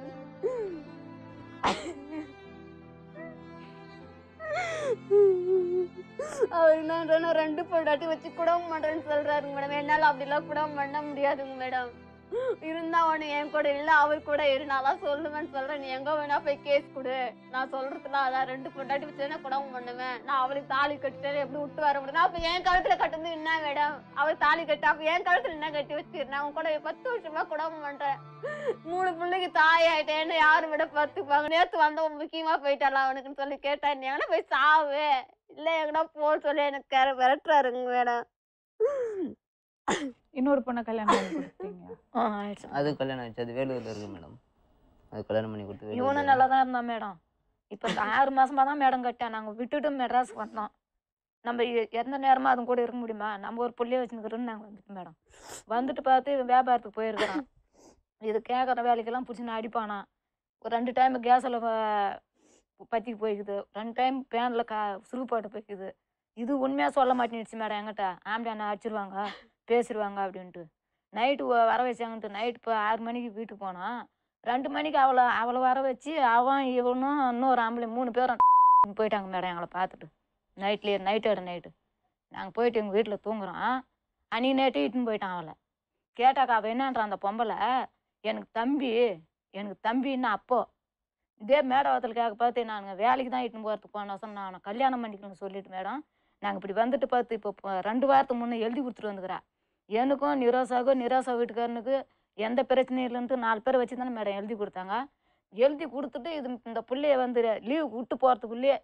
அவர் என்ன ரெண்டு பொண்டாட்டி வச்சு குடம் பண்றேன்னு சொல்றாருங்க மேடம் என்னால அப்படிலாம் குடம் பண்ண முடியாதுங்க மேடம் இருந்தா ஒண்ணு என் கூட இல்ல அவர் கூட இரு நான்லாம் சொல்லுவேன்னு சொல்றேன் நீ எங்க வேணா போய் கேஸ் கொடு நான் சொல்றதுல அதான் ரெண்டு பொண்டாட்டி வச்சு தானே குடம் பண்ணுவேன் நான் அவளுக்கு தாலி கட்டிட்டு எப்படி விட்டு வர முடியும் அப்ப என் கழுத்துல கட்டுறது என்ன மேடம் அவள் தாலி கட்ட அப்ப என் கழுத்துல என்ன கட்டி வச்சிரு நான் உன் கூட பத்து வருஷமா குடம் பண்றேன் மூணு பிள்ளைக்கு தாய் ஆயிட்டேன்னு யாரும் விட பார்த்துப்பாங்க நேத்து வந்தவன் முக்கியமா போயிட்டாலாம் அவனுக்குன்னு சொல்லி கேட்டா நீ எங்கன்னா போய் சாவு இல்ல எங்கடா போ சொல்லி எனக்கு கர- விரட்டுறாருங்க மேடம் இன்னொரு பொண்ணை கல்யாணம் பண்ணி கொடுத்தீங்க அது கல்யாணம் ஆச்சு அது வேலூர்ல இருக்கு மேடம் அது கல்யாணம் பண்ணி கொடுத்து வேலூர்ல இவனும் நல்லா தான் இருந்தான் மேடம் இப்போ இந்த ஆறு மாசமா தான் மேடம் கட்டேன் நாங்கள் விட்டுட்டு மெட்ராஸுக்கு வந்தோம் நம்ம எ- எந்த நேரமும் அதுங்க கூட இருக்க முடியுமா நம்ம ஒரு புள்ளைய வச்சுருக்கிறோன்னு நாங்கள் வந்துட்டோம் மேடம் வந்துட்டு பார்த்து இவன் வியாபாரத்துக்கு போயிருக்கிறான் இது கேட்குற வேலைக்கெல்லாம் பிடிச்சி நான் அடிப்பானா ஒரு ரெண்டு டைம் கேஸில் பற்றிக்கு போய்க்குது ரெண்டு டைம் பேனில் கா சுருப்பாட்டு போய்க்குது இது உண்மையாக சொல்ல மாட்டேன்னுச்சு மேடம் என்கிட்ட ஆம்பளை அடிச்சிருவாங்க பேசிடுவாங்க அப்படின்ட்டு நைட்டு வர வச்சாங்கன்ட்டு நைட்டு இப்போ ஆறு மணிக்கு வீட்டுக்கு போனான் ரெண்டு மணிக்கு அவளை அவளை வர வச்சு அவன் இவனும் இன்னொரு ஆம்பளை மூணு பேரும் போயிட்டாங்க மேடம் எங்களை பார்த்துட்டு நைட்லேயே நைட்டோட நைட்டு நாங்கள் போயிட்டு எங்கள் வீட்டில் தூங்குறோம் அன்னைக்கு நைட்டு இட்டுன்னு போயிட்டான் அவளை கேட்டாக்கா அவள் என்னன்றான் அந்த பொம்பளை எனக்கு தம்பி எனக்கு தம்பின்னு அப்போ இதே மேடவத்தில் கேட்க பார்த்து நாங்கள் வேலைக்கு தான் இட்டுன்னு போகிறதுக்கு போன வருஷம் நான் அவனை கல்யாணம் பண்ணிக்கணும்னு சொல்லிட்டு மேடம் நாங்கள் இப்படி வந்துட்டு பார்த்து இப்போ இப்போ ரெண்டு வாரத்துக்கு முன்னே எழுதி கொடுத்துட்டு வந்துக்கிறா எனக்கும் நிரோசாவுக்கும் நிரோசா வீட்டுக்காரனுக்கு எந்த பிரச்சனையும் இல்லைன்ட்டு நாலு பேரை வச்சு தானே மேடம் எழுதி கொடுத்தாங்க எழுதி கொடுத்துட்டு இது இந்த பிள்ளைய வந்து லீவுக்கு விட்டு போகிறதுக்குள்ளேயே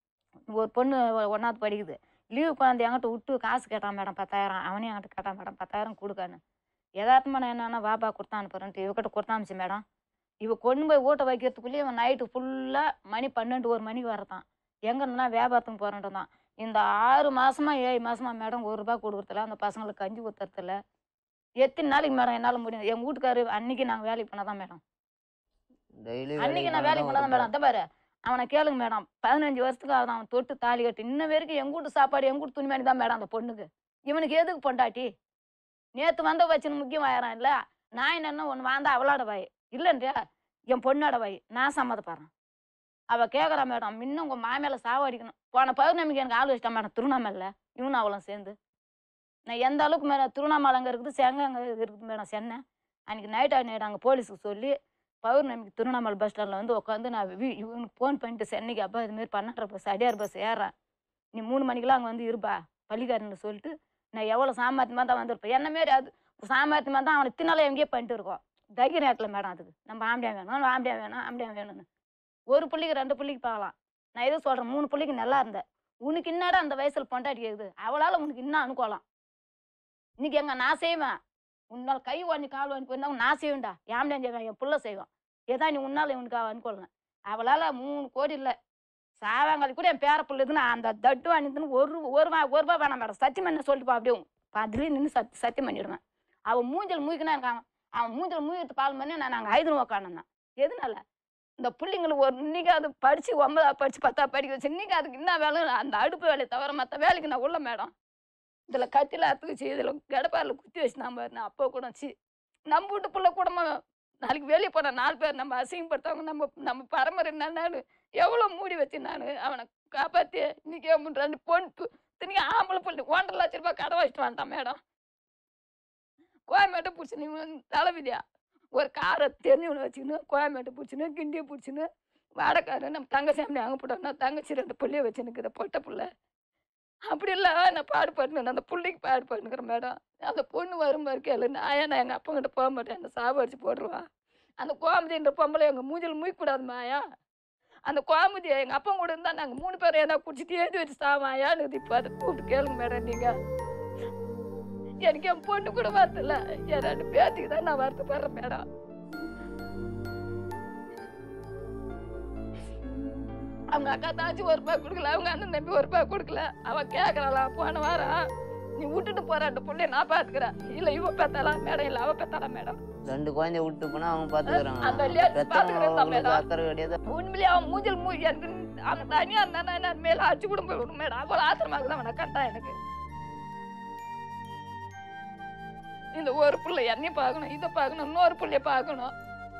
ஒரு பொண்ணு ஒன்றாவது படிக்குது லீவு குழந்தை என்கிட்ட விட்டு காசு கேட்டான் மேடம் பத்தாயிரம் அவனையும் என்கிட்ட கேட்டான் மேடம் பத்தாயிரம் கொடுக்கான்னு யதார்த்தமாக நான் என்னன்னா வாபா கொடுத்தா அனுப்புறேன்ட்டு இவக்கிட்ட கொடுத்தாமிச்சு மேடம் இவ கொண்டு போய் ஊட்ட வைக்கிறதுக்குள்ளேயே இவன் நைட்டு ஃபுல்லாக மணி பன்னெண்டு ஒரு மணிக்கு வரதான் எங்கன்னா வியாபாரத்துக்கு போகிறேன்ட்டு தான் இந்த ஆறு மாசமா ஏழு மாசமா மேடம் ஒரு ரூபா கொடுக்குறதில்ல அந்த பசங்களுக்கு கஞ்சி ஊத்துறதில்ல எத்தனை நாளைக்கு மேடம் என்னால் முடியும் எங்கள் வீட்டுக்காரு அன்னைக்கு நாங்கள் வேலைக்கு போனால் தான் மேடம் டெய்லி அன்னைக்கு நான் வேலைக்கு போனால் தான் மேடம் அந்த பாரு அவனை கேளுங்க மேடம் பதினஞ்சு வருஷத்துக்கு அவன் அவன் தொட்டு தாலி கட்டி இன்ன வரைக்கும் எங்க வீட்டு சாப்பாடு எங்க வீட்டு துணிமணி தான் மேடம் அந்த பொண்ணுக்கு இவனுக்கு எதுக்கு பொண்டாட்டி நேற்று வந்த வச்சுன்னு முக்கியம் ஆயிரம் இல்லை நான் என்னென்ன ஒன்று வாழ்ந்தா அவளோட வாய் இல்லைன்றியா என் பொண்ணோட வாய் நான் சம்மதப்படுறேன் அவள் கேட்குறா மேடம் இன்னும் உங்கள் மாமையில சாவடிக்கணும் போன பௌர்ணமிக்கு எனக்கு ஆள் வச்சிட்டா மேடம் திருவண்ணாமலையில் இவனும் அவளும் சேர்ந்து நான் எந்த அளவுக்கு மேடம் திருவண்ணாமலை அங்கே இருக்குது செங்க அங்கே இருக்குது மேடம் சென்னை அன்றைக்கி நைட் நைட் அங்கே போலீஸுக்கு சொல்லி பௌர்ணமிக்கு திருவண்ணாமலை பஸ் ஸ்டாண்டில் வந்து உட்காந்து நான் வீ இவனுக்கு ஃபோன் பண்ணிட்டு சென்னைக்கு அப்பா இதுமாரி பன்னெண்டரை பஸ் அடியார் பஸ் ஏறுறேன் நீ மூணு மணிக்கெல்லாம் அங்கே வந்து இருப்பா பள்ளிக்காரன்னு சொல்லிட்டு நான் எவ்வளோ சாமர்த்தியமாக தான் வந்திருப்பேன் என்ன மாரி அது சாமர்த்தியமாக தான் அவனை தின்னால எங்கேயோ பண்ணிட்டு இருக்கோம் தைரியம் இடத்துல மேடம் அதுக்கு நம்ம ஆம்படியா வேணும் ஆம்படியா வேணும் ஆம்படியா வேணும்னு ஒரு புள்ளிக்கு ரெண்டு புள்ளிக்கு பார்க்கலாம் நான் எதுவும் சொல்கிறேன் மூணு புள்ளிக்கு நல்லா இருந்தேன் உனக்கு என்னடா அந்த வயசில் பொண்டாட்டி கேக்குது அவளால் உனக்கு இன்னும் அனுகூலம் இன்னைக்கு எங்க நான் செய்வேன் உன்னால் கை வாங்கி கால் வாங்கி போயிருந்தா நான் செய்வேன்டா ஏன் செய்வேன் என் புள்ள செய்வான் ஏதா நீ உன்னால இவனுக்கு அனுகூலம் அவளால் மூணு கோடி இல்லை சாவாங்காலி கூட என் பேர பிள்ளை நான் அந்த தட்டு வாங்கிட்டுன்னு ஒரு ஒரு ரூபா ஒரு ரூபா வேணாம் மேடம் சத்தியம் பண்ண சொல்லிட்டு போ அப்படியே அதுலேயும் நின்று சத் சத்தியம் பண்ணிடுவேன் அவன் மூஞ்சல் மூய்க்கினா இருக்கான் அவன் மூஞ்சல் மூய்கிறது பால் பண்ணி நான் நாங்கள் ஐந்து ரூபா உட்காந்துருந்தேன் எதனால இந்த பிள்ளைங்களுக்கு ஒரு இன்னைக்கு அது படித்து ஒன்பதா படித்து பத்தா படிக்க வச்சு இன்னைக்கு அதுக்கு என்ன வேலை அந்த அடுப்பு வேலையை தவிர மற்ற வேலைக்கு நான் உள்ள மேடம் இதில் கத்தியில் அத்துக்குச்சு இதில் கடப்பாரில் குத்தி வச்சு நான் பாரு நான் அப்போ கூட சி நம்ம வீட்டு பிள்ளை கூடமா நாளைக்கு வெளியே போன நாலு பேர் நம்ம அசிங்கப்படுத்தவங்க நம்ம நம்ம பரம்பரை என்னன்னு எவ்வளோ மூடி வச்சு நான் அவனை காப்பாற்றி இன்னைக்கு அவன் ரெண்டு பொண்ணு தினிக்கு ஆம்பளை பிள்ளை ஒன்றரை லட்ச ரூபாய் கடை வச்சுட்டு வந்துட்டான் மேடம் கோயம்பேட்டை பிடிச்சி நீ தலைவிதியா ஒரு காரை தெரிஞ்சவனை வச்சுக்கின்னு கோயம்பேட்டை பிடிச்சின்னு கிண்டியை பிடிச்சின்னு வாடக்காரன் நம்ம தங்கச்சி அப்படி அங்கே போட்டோம்னா தங்கச்சி ரெண்டு பிள்ளைய வச்சுன்னுக்குற பொட்டை பிள்ளை அப்படி இல்லை நான் பாடுபட்டுன்னு அந்த பிள்ளைக்கு பாடுபட்டுக்கிறேன் மேடம் அந்த பொண்ணு வரும் கேளு நான் ஏன் நான் எங்கள் அப்பங்கிட்ட போக மாட்டேன் அந்த சாவு அடிச்சு போட்டுருவா அந்த கோமதின்ற பொம்பளை எங்கள் மூஞ்சில் மூய்க்கூடாது மாயா அந்த கோமதி எங்கள் அப்பா கூட இருந்தால் நாங்கள் மூணு பேரும் என்ன குடிச்சிட்டு எழுதி வச்சு சாமாயான்னு இப்போ அதை கூப்பிட்டு கேளுங்க மேடம் நீங்கள் எனக்கு என் பொண்ணு கூட வரல என் ரெண்டு பேத்துக்கு தான் நான் வருத்தப்படுறேன் மேடம் அவங்க அக்கா தாச்சி ஒரு ரூபாய் கொடுக்கல அவங்க அண்ணன் தம்பி ஒரு ரூபாய் கொடுக்கல அவ கேக்குறாளா போன வாரம் நீ விட்டுட்டு போற அந்த பிள்ளைய நான் பாத்துக்கிறேன் இல்ல இவ பெத்தாளா மேடம் இல்ல அவ பெத்தாளா மேடம் ரெண்டு குழந்தைய விட்டு போனா அவங்க பாத்துக்கிறாங்க அந்த ladies பாத்துக்கிறதா பெத்தவங்க மேடம்? அக்கறை கிடையாது உண்மையிலேயே அவன் மூஞ்சில் மூ எனக்கு அவன் தனியா இருந்தானா என்ன மேல அடிச்சு கூட போய் மேடம் அவ்வளவு ஆத்திரமாக தான் அவனை கண்டா எனக்கு இந்த ஒரு பிள்ளை என்னையும் பார்க்கணும் இதை பார்க்கணும் இன்னொரு பிள்ளைய பார்க்கணும்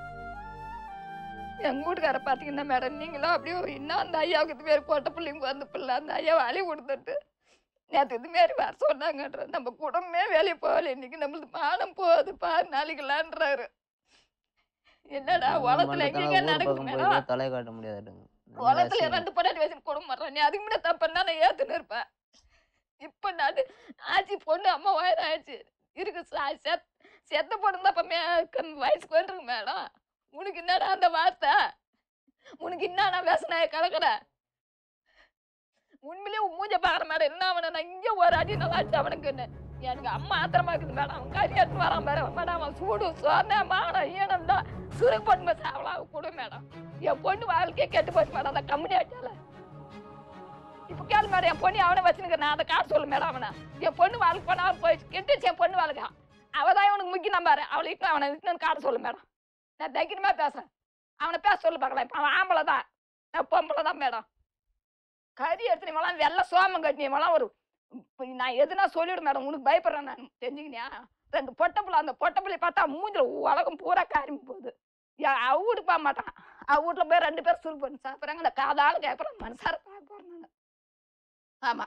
எங்க வீட்டுக்கார பார்த்தீங்கன்னா மேடம் நீங்களும் அப்படியே இன்னும் அந்த ஐயாவுக்கு இது மாரி போட்ட பிள்ளைங்க வந்து பிள்ளை அந்த ஐயா வழி கொடுத்துட்டு நேற்று இது மாரி வர சொன்னாங்கன்ற நம்ம குடும்பமே வெளியே போகல இன்னைக்கு நம்மளுக்கு மானம் போகுது பாரு நாளைக்கலான்றாரு என்னடா உலகத்துல எங்கெங்க நடக்குது மேடம் தலை காட்ட முடியாதுங்க உலகத்துல ரெண்டு பொண்டாட்டி வச்சு குடும்பம் பண்றேன் நீ அதுக்கு முன்னாடி தப்பு பண்ணா நான் ஏத்துன்னு இருப்பேன் இப்ப நான் ஆச்சி பொண்ணு அம்மா வயது ஆயிடுச்சு இருக்கு சா- செத் செத்த பொண்ணு தான் இப்ப மே க- வயசுக்கு வந்துருக்கு மேடம் உனக்கு என்னடா அந்த வார்த்தை உனக்கு என்னடா வேசனாய கலக்கிற உண்மையிலேயே உன் மூஞ்ச பாக்குற மேடம் என்ன அவனை நான் இங்க ஒரு அடி நல்லா அடிச்சு அவனுக்குன்னு எனக்கு அம்மா ஆத்திரமா இருக்குது மேடம் அவன் கறி எடுத்து வரான் பாரு மேடம் அவன் சூடு சோர்னே மானம் ஈனம் தான் சுருக்கு பொண்ணு சாவலா கொடு மேடம் என் பொண்ணு வாழ்க்கையே கெட்டு போச்சு மேடம் அந்த கம்பெனி ஆச்சால இப்ப கேளு மேடம் என் பொண்ணு அவனை வச்சுனுக்க நான் அதை காசு சொல்லு மேடம் அவனை என் பொண்ணு வாழ்க்கை போனாலும் போயிடுச்சு கெட்டுச்சு என் பொண்ணு வாழ்க்கை அவ தான் இவனுக்கு முக்கியம் பாரு அவளை இட்டு அவனை இட்டுன்னு காட்ட சொல்லு மேடம் நான் தைரியமா பேசுறேன் அவனை பேச சொல்லு பார்க்கலாம் இப்ப அவன் ஆம்பளை தான் நான் பொம்பளை தான் மேடம் கறி எடுத்து இவெல்லாம் வெள்ளை சோமம் கட்டி இவெல்லாம் ஒரு இப்ப நான் எதுனா சொல்லிவிடு மேடம் உனக்கு பயப்படுறேன் நான் தெரிஞ்சுக்கினியா ரெண்டு பொட்டப்பிள்ளை அந்த பொட்டப்பிள்ளை பார்த்தா மூஞ்சில உலகம் பூரா காரிமி போகுது யா- அவ வீட்டுக்கு போக மாட்டான் அவ வீட்டுல போய் ரெண்டு பேரும் சுருக்கு பண்ணி சாப்பிட்றாங்க நான் காதால கேட்குறேன் மனசார பார்க்க போறேன் நான் ஆமா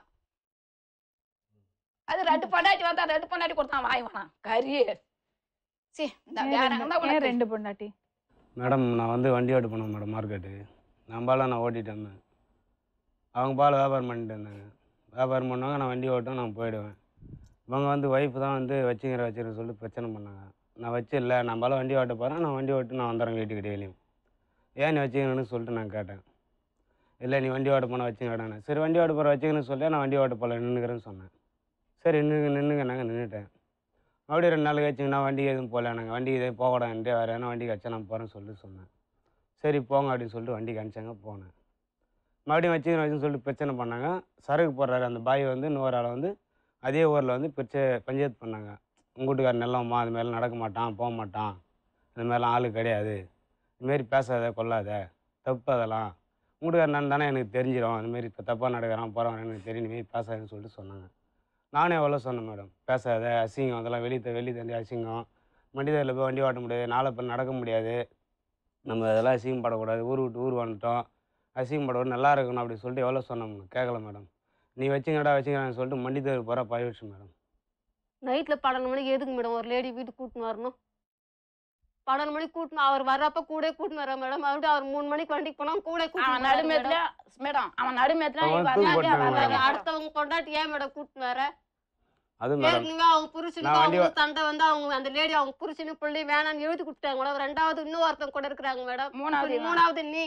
அது ரெண்டு பொண்டாட்டி வந்தா ரெண்டு பொண்டாட்டி கொடுத்தான் வாங்கி வேணாம் கறி சி இந்த ஏன் வேற ரெண்டு- எங்கன்னா ஏன் உனக்கு ரெண்டு பொண்டாட்டி மேடம் நான் வந்து வண்டி ஓட்டு போனேன் மேடம் மார்க்கெட்டுக்கு நான் பாலை நான் ஓட்டிட்டு இருந்தேன் அவங்க பால் வியாபாரம் பண்ணிட்டு இருந்தாங்க வியாபாரம் பண்ணுவாங்க நான் வண்டி ஓட்டும் நான் போயிடுவேன் இவங்க வந்து ஒய்ஃப் தான் வந்து வச்சுக்கிற வச்சுக்கிற சொல்லி பிரச்சனை பண்ணாங்க நான் வச்சு இல்லை நான் பால வண்டி ஓட்ட போகிறேன் நான் வண்டி ஓட்டு நான் வந்துடுறேன் வீட்டுக்கு டெய்லியும் ஏன் நீ வச்சுக்கணும்னு சொல்லிட்டு நான் கேட்டேன் இல்லை நீ வண்டி ஓட்ட போனால் வச்சுக்கடானே சரி வண்டி ஓட்ட போகிற வச்சுக்கணும்னு சொல்லி நான் வண்டி ஓட்ட போகல நின்றுக்கிறேன்னு சொன்னேன் சரி நின்று நின்றுங்க நாங்கள் நின்றுட்டேன் அப்படியே ரெண்டு நாள் கழிச்சு நான் வண்டிக்கு எதுவும் போகல நாங்கள் வண்டிக்கு எதுவும் போகக்கூடாதுன்ட்டு வேறு எதனா வண்டிக்கு வச்சா நான் போகிறேன்னு சொல்லிட்டு சொன்னேன் சரி போங்க அப்படின்னு சொல்லிட்டு வண்டிக்கு அனுப்பிச்சாங்க போனேன் மறுபடியும் வச்சுக்கணும் வச்சுன்னு சொல்லிட்டு பிரச்சனை பண்ணாங்க சரக்கு போடுறாரு அந்த பாய் வந்து இன்னொரு ஆளை வந்து அதே ஊரில் வந்து பிரச்சனை பஞ்சாயத்து பண்ணாங்க உங்கள் வீட்டுக்காரர் நல்லம்மா அது மாதிரிலாம் நடக்க மாட்டான் போக மாட்டான் இந்த மாதிரிலாம் ஆளு கிடையாது இதுமாரி பேசாத கொல்லாத தப்பு அதெல்லாம் வீட்டுக்காரர் நான் தானே எனக்கு தெரிஞ்சிடும் அதுமாரி இப்போ தப்பாக நடக்கிறான் போகிறான் எனக்கு தெரியும் இனிமேல் பேசாதுன்னு சொல்லிட்டு சொன்னாங்க நானே எவ்வளோ சொன்னேன் மேடம் பேசாத அசிங்கம் அதெல்லாம் வெளியே வெளியே தண்டி அசிங்கம் மண்டிதரில் போய் வண்டி ஓட்ட முடியாது நாளை பின் நடக்க முடியாது நம்ம அதெல்லாம் அசிங்கப்படக்கூடாது ஊர் விட்டு ஊர் வந்துட்டோம் அசிங்கப்படக்கூடாது நல்லா இருக்கணும் அப்படி சொல்லிட்டு எவ்வளோ சொன்னோம் கேட்கல மேடம் நீ வச்சுங்கடா வச்சுக்கிறான்னு சொல்லிட்டு மண்டிதர் போகிற போயிடுச்சு மேடம் நைட்ல பன்னெண்டு மணிக்கு எதுக்கு மேடம் ஒரு லேடி வீட்டுக்கு கூட்டின்னு வரணும் பன்னெண்டு மணிக்கு கூட்டினு அவர் வர்றப்ப கூட கூட்டின்னு வர மேடம் மறுபடியும் அவர் மூணு மணிக்கு வண்டிக்கு போனா கூட அவன் கூட்டின்னு நடுமேத்துல மேடம் அவன் நடுமேத்துல அவன் இவன் தூக்கு அண்ணாடியா போட்டாங்க வர்றாங்க. மேடம். அடுத்தவங்க கொண்டாட்டி ஏன் மேடம் கூட்டின்னு வர அது மேடம் ஏற்கனவே அவங்க புருஷனுக்கு நான் வண்டி அவங்க சண்டை வந்து அவங்க அந்த லேடி அவங்க புருஷனு பிள்ளை வேணாம்னு எழுதி கொடுத்தாங்க மேடம் ரெண்டாவது இன்னும் ஒருத்தன் கூட இருக்கிறாங்க மேடம் மூணாவது இப்ப மூணாவது நீ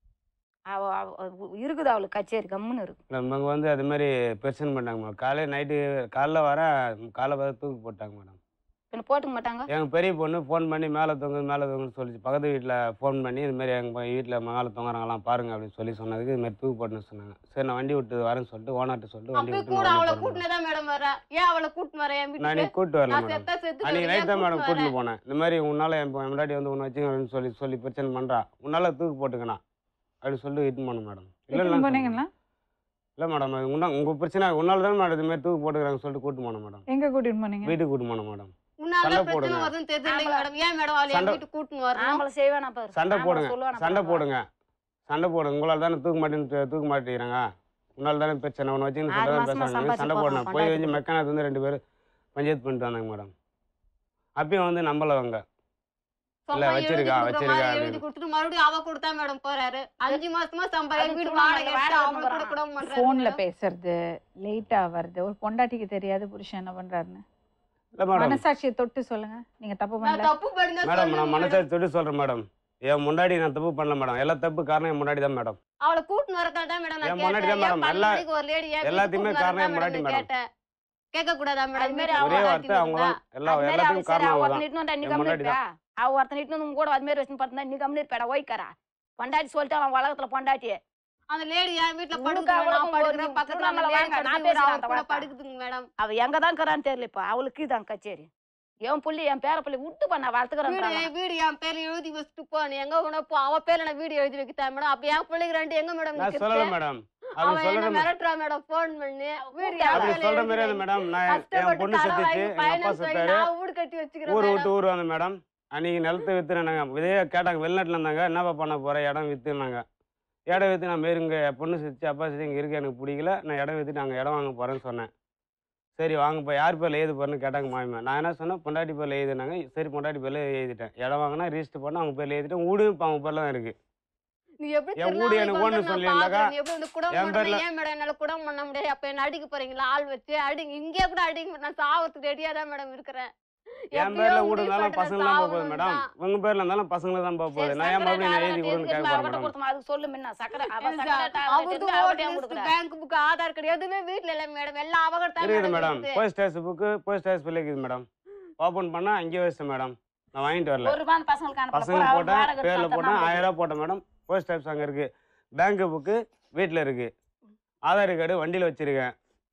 அவ அவ- இருக்குது அவளுக்கு கச்சேரி கம்முன்னு இருக்கு மேடம் இவங்க வந்து அது மாதிரி பிரச்சனை பண்ணாங்க மேடம் காலையில் நைட்டு காலைல வர காலைல பார்த்து தூக்கு போட்டாங்க மேடம் பின்ன போட்டுக்க மாட்டாங்க எங்கள் பெரிய பொண்ணு ஃபோன் பண்ணி மேலே தொங்கு மேலே தொங்குன்னு சொல்லிச்சு பக்கத்து வீட்டில் ஃபோன் பண்ணி இது மாதிரி எங்கள் வீட்டில் மேலே தொங்குறாங்களாம் பாருங்க அப்படின்னு சொல்லி சொன்னதுக்கு இது மாதிரி தூக்கு போட்டுன்னு சொன்னாங்க சரி நான் வண்டி விட்டு வரேன்னு சொல்லிட்டு ஓனர்கிட்ட சொல்லிட்டு வண்டி அப்பயும் விட்டு கூட நான் அவளை வண்டி போறேன் கூட்டினே தான் மேடம் வர ஏன் அவளை கூட்டின்னு வர என் நான் வீட்டுக்கு இன்னைக்கு கூப்பிட்டு வரல நான் மேடம் செத்தா செத்து அன்னைக்கு நைட் தான் மேடம் கூட்டிட்டு போனேன் இந்த மாதிரி உன்னால என் பொ- முன்னாடி வந்து ஒன்று வச்சுக்கணும்னு சொல்லி சொல்லி பிரச்சனை பண்ணுறா உன்னால தூக்கு போட்டுக்கணா அப்படின்னு சொல்லிட்டு இட்டுன்னு போனேன் மேடம் இட்டுன்னு போனீங்களா இல்லை மேடம் அது உன்னா உங்கள் பிரச்சனை உன்னால தான் மேடம் இது மாதிரி தூக்கு போட்டுக்கிறாங்கன்னு சொல்லிட்டு கூட்டு போனேன் மேடம் எங்க கூட்டிட்டு போனீங்க வீட்டுக்கு கூட்டு போனேன் மேடம் முன்னால சண்டை பிரச்சனை போடுங்க. வருதுன்னு தெரியல மேடம் ஏன் மேடம் அவளை என் சண்டை- வீட்டுக்கு கூட்டின்னு வரணும் ஆம்பளை செய்வானா பாரு சண்டை ஆம்பளை போடுங்க சொல்லுவானா சண்டை பாரு. போடுங்க சண்டை போடுங்க உங்களால் தானே தூக்க மாட்டேன்னு தூக்க மாட்டேங்கிறாங்க உன்னால தானே பிரச்சனை ஒன்று வச்சுன்னு ஆறு சொல்லி மாசமா பேசுறாங்க சம்பாதிச்சு சண்டை போடுறான், போடணும் போய் பொண்டாட்டி. வந்து மெக்கானிக் வந்து ரெண்டு பேரும் பஞ்சாயத்து பண்ணிட்டு வந்தாங்க மேடம் அப்பயும் வந்து நம்பல அவங்க சும்மா இல்ல, எழுதி வச்சிருக்கா, கொடுக்குற வச்சிருக்கா மாதிரி எழுதி அப்படின்னு. கொடுத்துட்டு மறுபடியும் அவ கொடுத்தா மேடம் போறாரு அஞ்சு மாசமா சம்பாதி அது வீடு சும்மா வாடகை அந்த எடுத்து வாடகை அவளை கூட கொடுக்குறான். கூட பண்றாரு போன்ல madam. பேசுறது லேட்டா வருது ஒரு பொண்டாட்டிக்கு தெரியாது புருஷன் என்ன பண்றாருன்னு இல்லை மேடம் மனசாட்சியை தொட்டு சொல்லுங்க நீங்க தப்பு நான் பண்ணல தப்பு பண்ணா மேடம் நான் சொல்லுங்க மனசை madam. தொட்டு சொல்கிறேன் மேடம் என் முன்னாடி நான் தப்பு பண்ணல மேடம் எல்லா தப்பு காரணம் என் முன்னாடி தான் மேடம் அவளை கூட்டின்னு வரதால தான் மேடம் நான் என் முன்னாடி கேட்டேன் தான் ஏன் madam. எல்லா- பன்னெண்டு ஒரு லேடி ஏன் எல்லாத்தையுமே வீட்டுக்கு காரணம் என் கூட்டின்னு முன்னாடி வரதா madam. கேட்டேன் கேட்க கூடாதா அது மேடம் மாதிரி வீட்டுக்கு அவ ஒரே கூட்டின்னு வார்த்தை அவங்க வரதா? தான் எல்லா அது மாதிரி எல்லாத்துக்கும் அவ சரி, காரணம் அவ அவங்க தான் ஒருத்தன் இட்டுன்னு வந்தா நீ என் கம்முனு முன்னாடி இருப்பியா? அவ ஒருத்தன் இட்டுன்னு வந்து உன் கூட அது மாதிரி வச்சுன்னு பார்த்தா நீ கம்முனு இருப்பேடா ஓய்க்காரா பொண்டாட்டி சொல்லிட்டு அவன் உலகத்துல பொண்டாட்டி அந்த லேடி என் வீட்டுல உனக்கு படுக்குது நான் அவளுக்கும் படுக்கிறேன் ஒரு பக்கத்துல அந்த திருவண்ணாமலை lady வாங்க, நான் படுக்குது, பேசுறேன் அவ அந்த கூட வார்த்தை. படுக்குதுங்க மேடம் அவ எங்க தான் இருக்கிறான்னு தெரியல இப்ப அவளுக்கு இதான் கச்சேரி என் புள்ளி என் பேர புள்ளி விட்டு பண்ண வீடு வளர்த்துக்கிறேன் என் வீடு என் பேர்ல எழுதி வச்சுட்டு போ நீ எங்க உன போ அவ பேர்ல நான் வீடு எழுதி வைக்கிட்டா மேடம் அப்ப என் பிள்ளைங்க ரெண்டு எங்க மேடம் நான் சொல்லலை மேடம் அப்படி அவன் என்ன சொல்கிறேன் மிரட்டுறா மேடம் போன் பண்ணி வீடு என் அப்படி பேர்ல சொல்கிற எழுதி மாதிரி வை. இல்லை மேடம் நான் என் கஷ்டப்பட்டு பொண்ணு கடன் செத்துச்சு வாங்கி எங்கள் அப்பா finance வாங்கி செத்தாரு நான் வீடு கட்டி வச்சுக்கிறேன் ஊர் madam. விட்டு ஊர் வந்தேன் மேடம் அன்னைக்கு நிலத்தை விற்றுனாங்க இதே கேட்டாங்க வெளிநாட்டில் இருந்தாங்க என்னப்பா பண்ண போகிற இடம் விற்றுனாங்க இடம் விற்று நான் மாரி இங்கே பொண்ணு செத்து அப்பா செத்து இங்கே இருக்க எனக்கு பிடிக்கல நான் இடம் விற்று நாங்கள் இடம் வாங்க போகிறேன்னு சொன்னேன் சரி வாங்கப்பா யார் பேரில் எழுது போறேன்னு கேட்டாங்க மாமியா நான் என்ன சொன்னேன் பொண்டாட்டி பேரில் எழுதுனாங்க சரி பொண்டாட்டி பேரில் எழுதிட்டேன் இடம் வாங்கினா ரிஜிஸ்டர் பண்ண அவங்க பேரில் எழுதிட்டேன் வீடும் இப்போ அவங்க பேரில் தான் இருக்குது நீ எப்படி என் வீடு எனக்கு திருநாளைக்கு ஓன்னு வந்து நான் சொல்லியிருந்தாக்கா, பார்க்கறேன். நீ எப்படி வந்து குடம் என் போடுற? பேர்ல- ஏன் மேடம் என்னால குடம் பண்ண முடியாது அப்ப என்ன அடிக்க போறீங்களா ஆள் வச்சு அடிங்க இங்கே கூட அடிங்க நான் சாவறதுக்கு ரெடியா தான் மேடம் இருக்கிறேன் என் எப்படியோ பேரில் வீடு முடிவு இருந்தாலும் பண்ணிட்டு பசங்க தான் போக போகுது சாவணும் மேடம் தான். உங்கள் பேரில் இருந்தாலும் பசங்க தான் போக போகுது நான் ஏன் மறுபடியும் நான் எழுதி கொடுன்னு கேட்க போகிறேன் மேடம் கொடுத்தோம் அதுக்கு சொல்லு முன்ன சக்கரை அவ இல்ல சக்கரை சார், டாலர் அவருக்கு எடுத்து அவகிட்ட voter list, கொடுக்குறா. bank book, ஆதார் கார்டு எதுவுமே வீட்ல இல்ல மேடம் எல்லாம் அவகிட்ட தான் இருக்குது மேடம் மேடம் இருக்குது. Post office book post office பிள்ளை இருக்குது மேடம் ஓப்பன் பண்ணால் அங்கேயே வச்சிட்டேன் மேடம் நான் வாங்கிட்டு வரல ஒரு ரூபாய் அந்த பசங்களுக்கு அனுப்பல. பசங்க போடா, அவ போட்டேன் வாடகை பேரில் எடுத்து போட்டேன் தந்தா ஆயிரம் ரூபா போட்டேன் மேடம் போஸ்ட் ஆஃபீஸ் அங்கே இருக்குது பேங்க் புக்கு வீட்டில் இருக்குது ஆதார் கார்டு வண்டியில் வச்சுருக்கேன்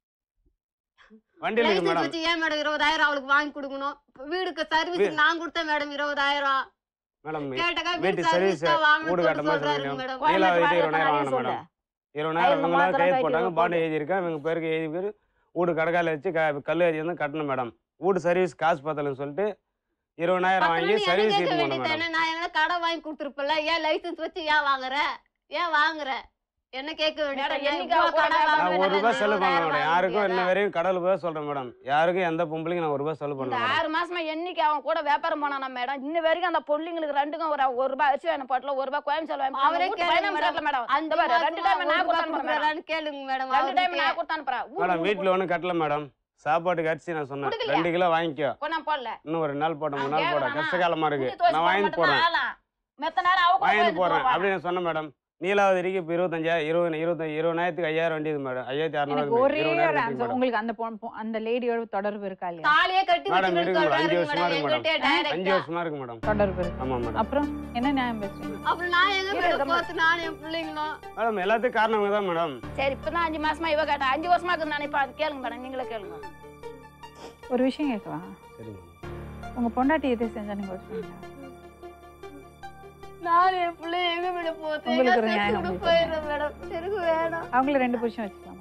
வண்டியில் இருக்குது லைசன்ஸ் மேடம் வச்சு ஏன் மேடம் இருபதாயிரம் அவளுக்கு வாங்கி கொடுக்கணும் வீடுக்கு சர்வீஸ் நான் கொடுத்தேன் மேடம் இருபதாயிரம் மேடம் கேட்டக்கா வீட்டு வீட்டு service, சர்வீஸ் தான் வீடு வாங்கணும்னு கட்ட மாதிரி சொல்றாரு சொன்னீங்க. மேடம் கோயம்பேடு நீலாவதி வாடகை இருபதாயிரம் நிறைய வாங்கணும் சொல்லு. மேடம் இருபதாயிரம் கையில இவங்க மாத்திரம் கைது கட்டி போட்டாங்க போட்டு. பாண்டு எழுதியிருக்கேன் இவங்க பேருக்கு எழுதி பேர் வீடு கடைக்கால வச்சு க கல் எழுதி வந்து கட்டணும் மேடம் வீடு சர்வீஸ் காசு பத்தலன்னு சொல்லிட்டு இருபதாயிரம் பத்து வாங்கி மணி என்ன சர்வீஸ் கேட்க இது பண்ண மேடம் வேண்டியதானே நான் எங்கன்னா கடன் வாங்கி கொடுத்துருப்பல ஏன் லைசன்ஸ் வச்சு ஏன் வாங்குற ஏன் வாங்குற என்ன கேட்க மேடம், வேண்டியதானே என்னைக்கு இவ்வளவு அவ கூட கடன் நான் நான் வாங்குவேன் ஒரு ரூபாய் நான் செலவு பண்ண இருபதாயிரம் மேடம் வாங்க யாருக்கும் இன்ன முடியாதா? வரையும் கடல் ரூபாய் சொல்றேன் மேடம் யாருக்கும் எந்த பொம்பளைக்கும் நான் ஒரு ரூபாய் செலவு பண்ண இந்த மேடம் ஆறு மாசமா என்னைக்கு அவன் கூட வியாபாரம் போனானா மேடம் இன்ன வரைக்கும் அந்த பொள்ளிங்களுக்கு ரெண்டுக்கும் ஒரு ஒரு ரூபாய் அரிசி வேணும் போட்டல ஒரு ரூபாய் கோயம்புத்தூர் வாங்கி அவரே வீட்டு கேளுங்க finance மேடம். ரேட்ல மேடம் அஞ்சு இந்த பாரு, ரெண்டு மாசமா டைம் ஒரு நான் ரூபாய் கொடுத்து அனுப்புறேன் மேடம். கொடுக்குறான்னு கேளுங்க மேடம் ரெண்டு டைம் அவர்கிட்ட. நான் கொடுத்து அனுப்புறேன் ஊரு மேடம் ஊரு வீட்டில் ஒன்றும் கட்டல மேடம் சாப்பாட்டுக்கு அரிசி நான் சொன்னேன் கொடுக்கலையா? ரெண்டு கிலோ வாங்கிக்கோ கொண்டாந்து போடல இன்னும் ஒரு ரெண்டு நாள் போட்டேன் மூணு நான் நாள் போட கேட்கறேனா? கஷ்ட காலமா இருக்கு துணி துவைச்சு நான் போட வாங்கிட்டு மட்டும் போறேன் தான் ஆளாம். மெத்த நேரம் அவ கூட வாங்கிட்டு போயிட்டு போறேன் போவா. அப்படின்னு சொன்னேன் மேடம் நீலாவதிக்கு இப்போ இருபத்தஞ்சாயிரம் இருபது இருபத்தஞ்சு இருபதாயிரத்துக்கு ஐயாயிரம் வண்டிது மேடம் ஐயாயிரத்தி எனக்கு அறநூறு ஒரே ஒரு இருபதாயிரம் ஆன்சர் மேடம் உங்களுக்கு அந்த பொ- பொ- அந்த லேடியோட தொடர்பு இருக்கா இல்லையா தாலியே கட்டி மேடம், வச்சுக்கணும்னு இருக்கு மேடம். அஞ்சு சொல்றாருங்க வருஷமா மேடம் இருக்கு என்கிட்ட அஞ்சு direct ஆ. வருஷமா இருக்கு மேடம் தொடர்பு இருக்கு ஆமா மேடம் அப்புறம் என்ன நியாயம் பேசுறீங்க அப்புறம் நான் எங்க இரு, மேடம் இதம்மா. போத்து நானும் என் பிள்ளைங்களும் மேடம் எல்லாத்துக்கும் காரணம் இவங்க தான் மேடம் சரி இப்பதான் அஞ்சு மாசமா இவ கேட்டா அஞ்சு வருஷமா இருக்குது நான் இப்ப அது கேளுங்க மேடம் நீங்களே கேளுங்க ஒரு விஷயம் கேட்கவா சரி மேடம் உங்க பொண்டாட்டி எது செஞ்சா நீங்க ஒத்துப்பீங்களா? நான் என் பிள்ளை எங்க மேடம் போத்து உங்களுக்கு ஒரு எங்க நியாயம் செத்து உங்களுக்கு போயிடுறேன் மேடம் எனக்கு வேணாம் அவங்கள ரெண்டு புருஷன் வச்சுக்கலாமா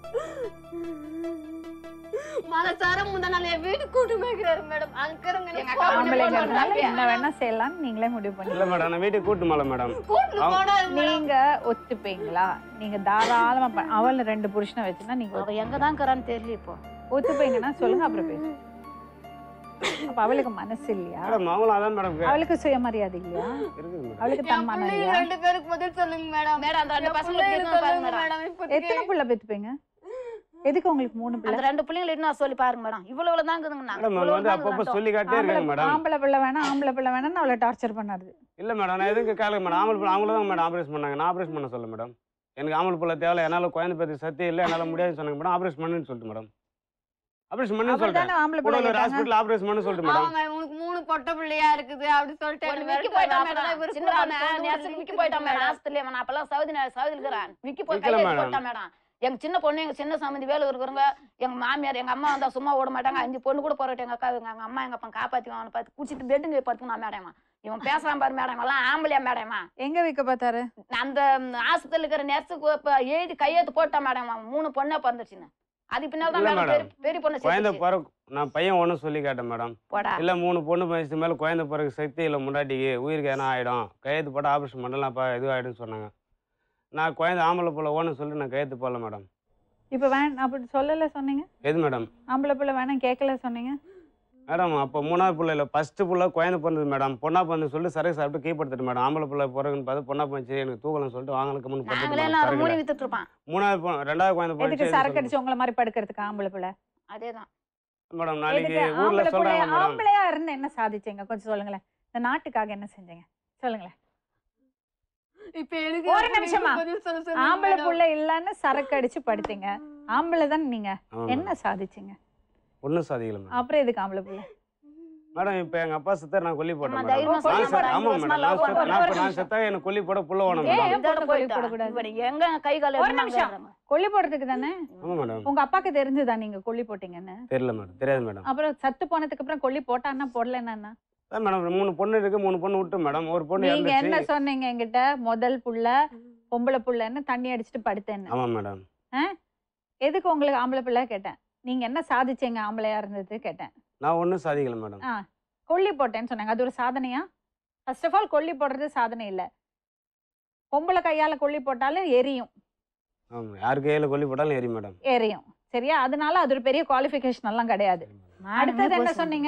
மனசார முந்தா நாள் என் வீட்டுக்கு கூட்டு போய்க்கிறாரு மேடம் அங்க இருங்க எங்க எனக்கு அக்கா phone பண்ணி ஆம்பளைங்கிறதுனால சொல்றாங்க. என்ன வேணா செய்யலாம்னு நீங்களே முடிவு இல்ல பண்ணி மேடம் நான் வீட்டுக்கு கூட்டு மேல மேடம் கூட்டு அவங்க- போனா மேடம். நீங்க ஒத்துப்பீங்களா நீங்க தாராளமா ப- அவள ரெண்டு புருஷனை வச்சுனா நீங்க அவ எங்க தான் இருக்கிறான்னு தெரியல இப்போ ஒத்துப்பீங்கன்னா சொல்லுங்க அப்புறம் பேசுங்க அப்ப அவளுக்கு மனசு இல்லையா மேடம் அவங்களும் அதான் மேடம் கே- அவளுக்கு சுயமரியாதை இல்லையா இருக்குது மேடம் அவளுக்கு என் தன்மானம் பிள்ளைங்க இல்லையா ரெண்டு பேருக்கு பதில் சொல்லுங்க மேடம் மேடம் அந்த ரெண்டு என் பசங்களுக்கு பிள்ளைங்களுக்கு கேட்கணும் பாருங்க சொல்லுங்க மேடம் மேடம் இப்போதைக்கு. எத்தனை புள்ள பெத்துப்பீங்க எதுக்கு உங்களுக்கு மூணு பிள்ளை அந்த ரெண்டு பிள்ளைங்களை இன்னும் சொல்லி பாருங்க மேடம் இவ்வளவு இவ்வளவு தான் இருக்குதுங்கண்ணா மேடம் நான் வந்து அப்பப்போ சொல்லி காட்டே ஆம்பளை இருக்கேங்க மேடம் ஆம்பளை பிள்ளை வேணாம் ஆம்பளை பிள்ளை வேணாம்னு அவளை டார்ச்சர் பண்ணாது இல்லை மேடம் நான் எதுக்கு கேளுங்க மேடம் ஆம்பளை பிள்ளை அவங்கள தான் மேடம் ஆப்ரேஷன் பண்ணாங்க நான் ஆப்ரேஷன் பண்ண சொல்ல மேடம் எனக்கு ஆம்பளை பிள்ளை தேவை என்னால் குழந்தை பற்றி சத்தியம் இல்லை என்னால் முடியாதுன்னு சொன்னாங்க மேடம் ஆப்ரேஷன் பண்ணுன்னு சொல்லிட்டு மேடம் ஆப்ரேஷன் பண்ணு சொல்லிட்டேன் அப்படிதானே ஆம்பளை பிள்ளை கூடலூர் கேட்டாங்க ஹாஸ்பிட்டல் ஆப்ரேஷன் பண்ணு சொல்லிட்டு மேடம் அவங்க உனக்கு மூணு பொட்டை பிள்ளையா இருக்குது அப்படி சொல்லிட்டு ஒரு என்னை விக்கி மிரட்டுறாங்க. போயிட்டான் அப்புறம் மேடம் இவரு சின்ன கூட பொண்ணு அந்த நேரத்துக்கு விக்கி போயிட்டான் மேடம் ஆஸ்திரேலியா நான் அப்பெல்லாம் சவுதி நே- சவுதியில் இருக்கிறேன் விக்கி போய் விக்கல கையெழுத்து மேடம். போட்டான் மேடம் எங்க சின்ன பொண்ணு எங்க சின்ன சம்மந்தி வேலை இருக்கிறவங்க எங்க மாமியார் எங்க அம்மா வந்தா சும்மா ஓட மாட்டாங்க அஞ்சு பொண்ணு கூட போறட்டு எங்க அக்கா எங்க எங்க அம்மா எங்க அப்பா காப்பாத்தி அவனை பார்த்து குடிச்சிட்டு பெட்டுங்க படுத்துக்கணும் மேடமா இவன் பேசுறான் பாரு மேடம் எல்லாம் ஆம்பளையா மேடமா எங்க விற்க பார்த்தாரு அந்த ஆஸ்பத்திரியில் இருக்கிற நர்ஸுக்கு இப்ப எழுதி கையெழுத்து போட்டான் மேடம் மூணு பொண்ணே பிறந்துச்சுன்னு அது பின்னால் தான் இல்ல மேடம் மேடம். பெரிய- பெரிய பொண்ணு குழந்தை சேர்த்துச்சு. பிறகு நான் பையன் ஒன்றும் சொல்லி கேட்டேன் மேடம் போடா இல்லை மூணு பொண்ணு வயசு மேலே குழந்தை பிறகு சக்தி இல்லை முண்டாட்டிக்கு உயிருக்கு என்ன ஆகிடும் கையெழுத்து போட்டு ஆப்ரேஷன் பண்ணலாம்ப்பா இது ஆகிடும்னு சொன்னாங்க நான் குழந்தை ஆம்பளை பிள்ளை ஓன்னு சொல்லி நான் கையெழுத்து போடல மேடம் இப்ப வேண் அப்படி சொல்லல சொன்னீங்க எது மேடம் ஆம்பளை பிள்ளை வேணாம் கேட்கல சொன்னீங்க மேடம் அப்போ மூணாவது பிள்ளை இல்லை ஃபஸ்ட்டு பிள்ளை குழந்தை பிறந்தது மேடம் பொண்ணா பிறந்து சொல்லிட்டு சரக்கு சாப்பிட்டு கீப்படுத்துட்டு மேடம் ஆம்பளை பிள்ளை பிறகுன்னு பார்த்து பொண்ணா போச்சு எனக்கு தூக்கலன்னு சொல்லிட்டு வாங்கலுக்கு முன்னு நாங்களே படுத்துட்டு எல்லாம் மேடம் மூணு சரக்குல. வித்துட்டு இருப்பான் மூணாவது பொ- ரெண்டாவது குழந்தை எதுக்கு போச்சு சரக்கு அடிச்சு உங்களை மாதிரி படுக்கிறதுக்கு ஆம்பளை பிள்ளை அதேதான் மேடம் நாளைக்கு எதுக்கு ஊர்ல ஆம்பளை பிள்ளை சொல்றாங்க மேடம் ஆம்பளையா இருந்து என்ன சாதிச்சீங்க கொஞ்சம் சொல்லுங்களேன் இந்த நாட்டுக்காக என்ன செஞ்சீங்க சொல்லுங்களேன் இப்ப எனக்கு ஒரு நிமிஷமா. பதில் சொல்ல சொல்லுங்க ஆம்பளை madam. புள்ள இல்லன்னு சரக்கு அடிச்சு படுத்தீங்க ஆம்பளை தானே நீங்க ஆமா என்ன மேடம். சாதிச்சீங்க ஒன்றும் சாதிக்கல மேடம் அப்புறம் எதுக்கு ஆம்பளை புள்ள மேடம் இப்போ எங்க அப்பா செத்தார் நான் கொல்லி போட்டேன் அம்மா, மேடம் தைரியமா சொல்லு, நான் செத்த- சொல்லு. ஆமா அஞ்சு மேடம் நான் வருஷமா செத்த- love நான் இப்ப ஒரு நான் நிமிஷம். செத்தா எனக்கு கொல்லி போட புள்ள வேணும் ஏன்? மேடம் ஏன் போட போயிட்டா. போடக்கூடாது? இப்ப நீ எங்க கை கால் ஒரு நிமிஷம். கொல்லி போடுறதுக்கு தானே ஆமா மேடம் உங்க அப்பாக்கு தெரிஞ்சுதா நீங்க கொல்லி போட்டீங்கன்னு தெரியல மேடம் தெரியாது மேடம் அப்புறம் சத்து போனதுக்கு அப்புறம் கொல்லி போட்டான்னா போடலன்னா அதான் மேடம் மூணு பொண்ணு இருக்கு மூணு பொண்ணு விட்டு மேடம் ஒரு பொண்ணு நீங்க என்ன இறந்துச்சு சொன்னீங்க என்கிட்ட முதல் புள்ள பொம்பளை புள்ளன்னு தண்ணி அடிச்சுட்டு படுத்தேன்னு ஆமா மேடம் எதுக்கு உங்களுக்கு ஆம்பளை பிள்ளை கேட்டேன் நீங்க என்ன சாதிச்சீங்க ஆம்பளையா இருந்தது கேட்டேன் நான் ஒன்றும் சாதிக்கல மேடம் ஆ கொல்லி போட்டேன்னு சொன்னாங்க அது ஒரு சாதனையா ஃபர்ஸ்ட் ஆஃப் ஆல் கொல்லி போடுறது சாதனை இல்ல பொம்பளை கையால கொல்லி போட்டாலும் எரியும் ஆமா யார் கையில கொல்லி போட்டாலும் எரி மேடம் எரியும் சரியா அதனால அது ஒரு பெரிய குவாலிஃபிகேஷன் எல்லாம் கிடையாது அடுத்தது என்ன சொன்னீங்க